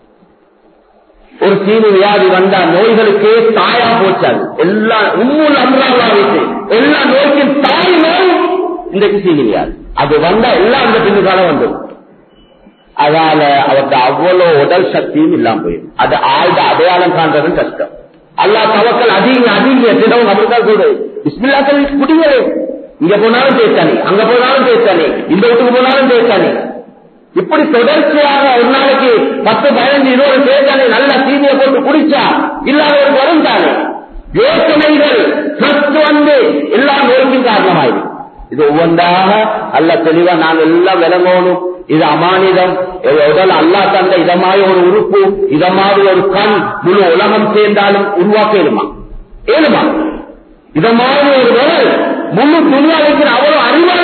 ஒரு சீனி வியாதி வந்தா நோய்களுக்கே தாயா போச்சாது எல்லா உண்மையில் அம்ராவா வைத்து எல்லா நோய்க்கும் தாய் நோய் இன்றைக்கு சீனி வியாதி அது வந்தா எல்லாம் அந்த பின்னுக்கால வந்துடும் அதால அவருக்கு அவ்வளவு உடல் சக்தியும் இல்லாம போயிடும் அது ஆழ்ந்த அடையாளம் காண்றதும் கஷ்டம் அல்லா தவக்கல் அதிக அதிக தினம் அப்படித்தான் சொல்றது பிஸ்மில்லா சொல்லி குடிங்களே இங்க போனாலும் பேசானே அங்க போனாலும் பேசானே இந்த வீட்டுக்கு போனாலும் பேசானே இப்படி தொடர்ச்சியாக ஒரு நாளைக்கு பத்து பதினஞ்சு இருபது பேசானே நல்ல சீனியை போட்டு குடிச்சா இல்லாத ஒரு வரும் தானே யோசனைகள் சத்து வந்து எல்லா நோய்க்கும் காரணமாயிடும் இது ஒவ்வொன்றாக அல்ல தெளிவா நாங்கள் எல்லாம் விளங்கணும் இது அமானிதம் இது உடல் அல்லா தந்த இதமாய் ஒரு உறுப்பு இதமாதிரி ஒரு கண் முழு உலகம் சேர்ந்தாலும் உருவாக்க இயலுமா ஏழுமா இத மாதிரி ஒரு உடல் முழு துணியா வைக்கிற அவ்வளவு அறிவாளிகள்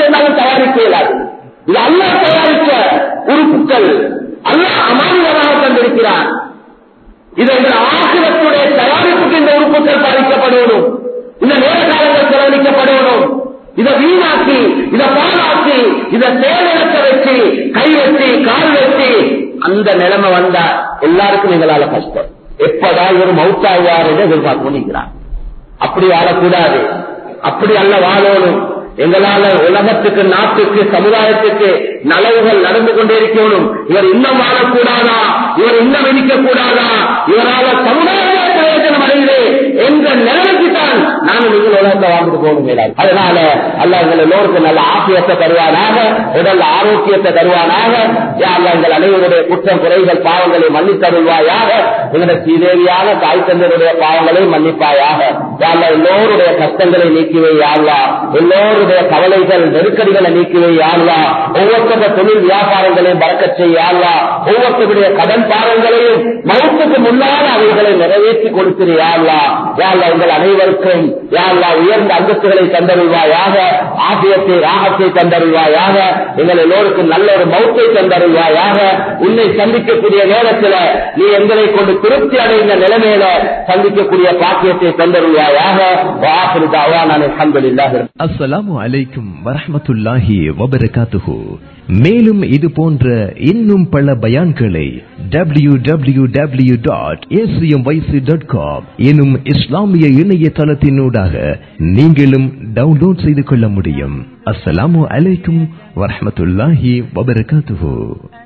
இருந்தாலும் தயாரிக்க இயலாது இது அல்லாஹ் தயாரித்த உறுப்புகள் அல்லாஹ் அமானிதமாக தந்திருக்கிறார் இது இந்த ஆசிரத்துடைய தயாரிப்புக்கு இந்த உறுப்புகள் பாதிக்கப்படணும் இந்த நேர காலங்கள் செலவழிக்கப்படணும் இதை வீணாக்கி இதை பாழாக்கி இதை தேவையற்ற வச்சு கை வச்சு கால் வச்சு அந்த நிலைமை வந்தா எல்லாருக்கும் எங்களால கஷ்டம் எப்படா இவர் மவுத்தாகுவார் என்று எதிர்பார்த்து கொண்டிருக்கிறார் அப்படி வாழக்கூடாது அப்படி அல்ல வாழணும் எங்களால உலகத்துக்கு நாட்டுக்கு சமுதாயத்துக்கு நலவுகள் நடந்து கொண்டே இருக்கணும் இவர் இன்னும் வாழக்கூடாதா இவர் இன்னும் இடிக்க கூடாதா இவரால சமுதாய பிரயோஜனம் அடையுது என்ற நிலைமைக்கு தான் நானும் நீங்கள் உலகத்தை வாழ்ந்துட்டு போகணும் மேலாது அதனால அல்ல எங்கள் எல்லோருக்கும் நல்ல ஆசியத்தை தருவானாக உடல் ஆரோக்கியத்தை தருவானாக யா அல்லாஹ் எங்கள் அனைவருடைய குற்றம் குறைகள் பாவங்களை மன்னித்தருள்வாயாக எங்களுடைய ஸ்ரீதேவியான தாய் தந்தருடைய பாவங்களை மன்னிப்பாயாக யா அல்லாஹ் எல்லோருடைய கஷ்டங்களை நீக்கிவை யாழ்லா எல்லோருடைய கவலைகள் நெருக்கடிகளை நீக்கிவை யாழ்லா ஒவ்வொருத்தர தொழில் வியாபாரங்களையும் பறக்கச் செய்யாள்லா ஒவ்வொருத்தருடைய கடன் பாரங்களையும் மௌத்துக்கு முன்னால் அவைகளை நிறைவேற்றி கொடுக்கிறீர்களா யாழ்லா உங்கள் அனைவருக்கும் யாழ்லா உயர்ந்த அந்தஸ்துகளை தந்தருள்வாயாக ஆசியத்தை ராகத்தை தந்தருள்வாயாக எங்கள் எல்லோருக்கும் நல்ல ஒரு மௌத்தை தந்தருள்வாயாக உன்னை சந்திக்கக்கூடிய நேரத்தில் நீ எங்களை கொண்டு திருப்தி அடைந்த நிலைமையில சந்திக்கக்கூடிய பாக்கியத்தை தந்தருள்வாயாக வாசல் தாவான அல்ஹம்துலில்லாஹ் அஸ்ஸலாமு அலைக்கும் வரஹ்மத்துல்லாஹி வபரகாத்துஹு மேலும் இது போன்ற இன்னும் பல பயான்களை W W W dot dot com எனும் இஸ்லாமிய இணையதளத்தினூடாக நீங்களும் டவுன்லோட் செய்து கொள்ள முடியும் அஸ்ஸலாமு அலைக்கும் வரஹ்மத்துல்லாஹி வபரகாத்துஹு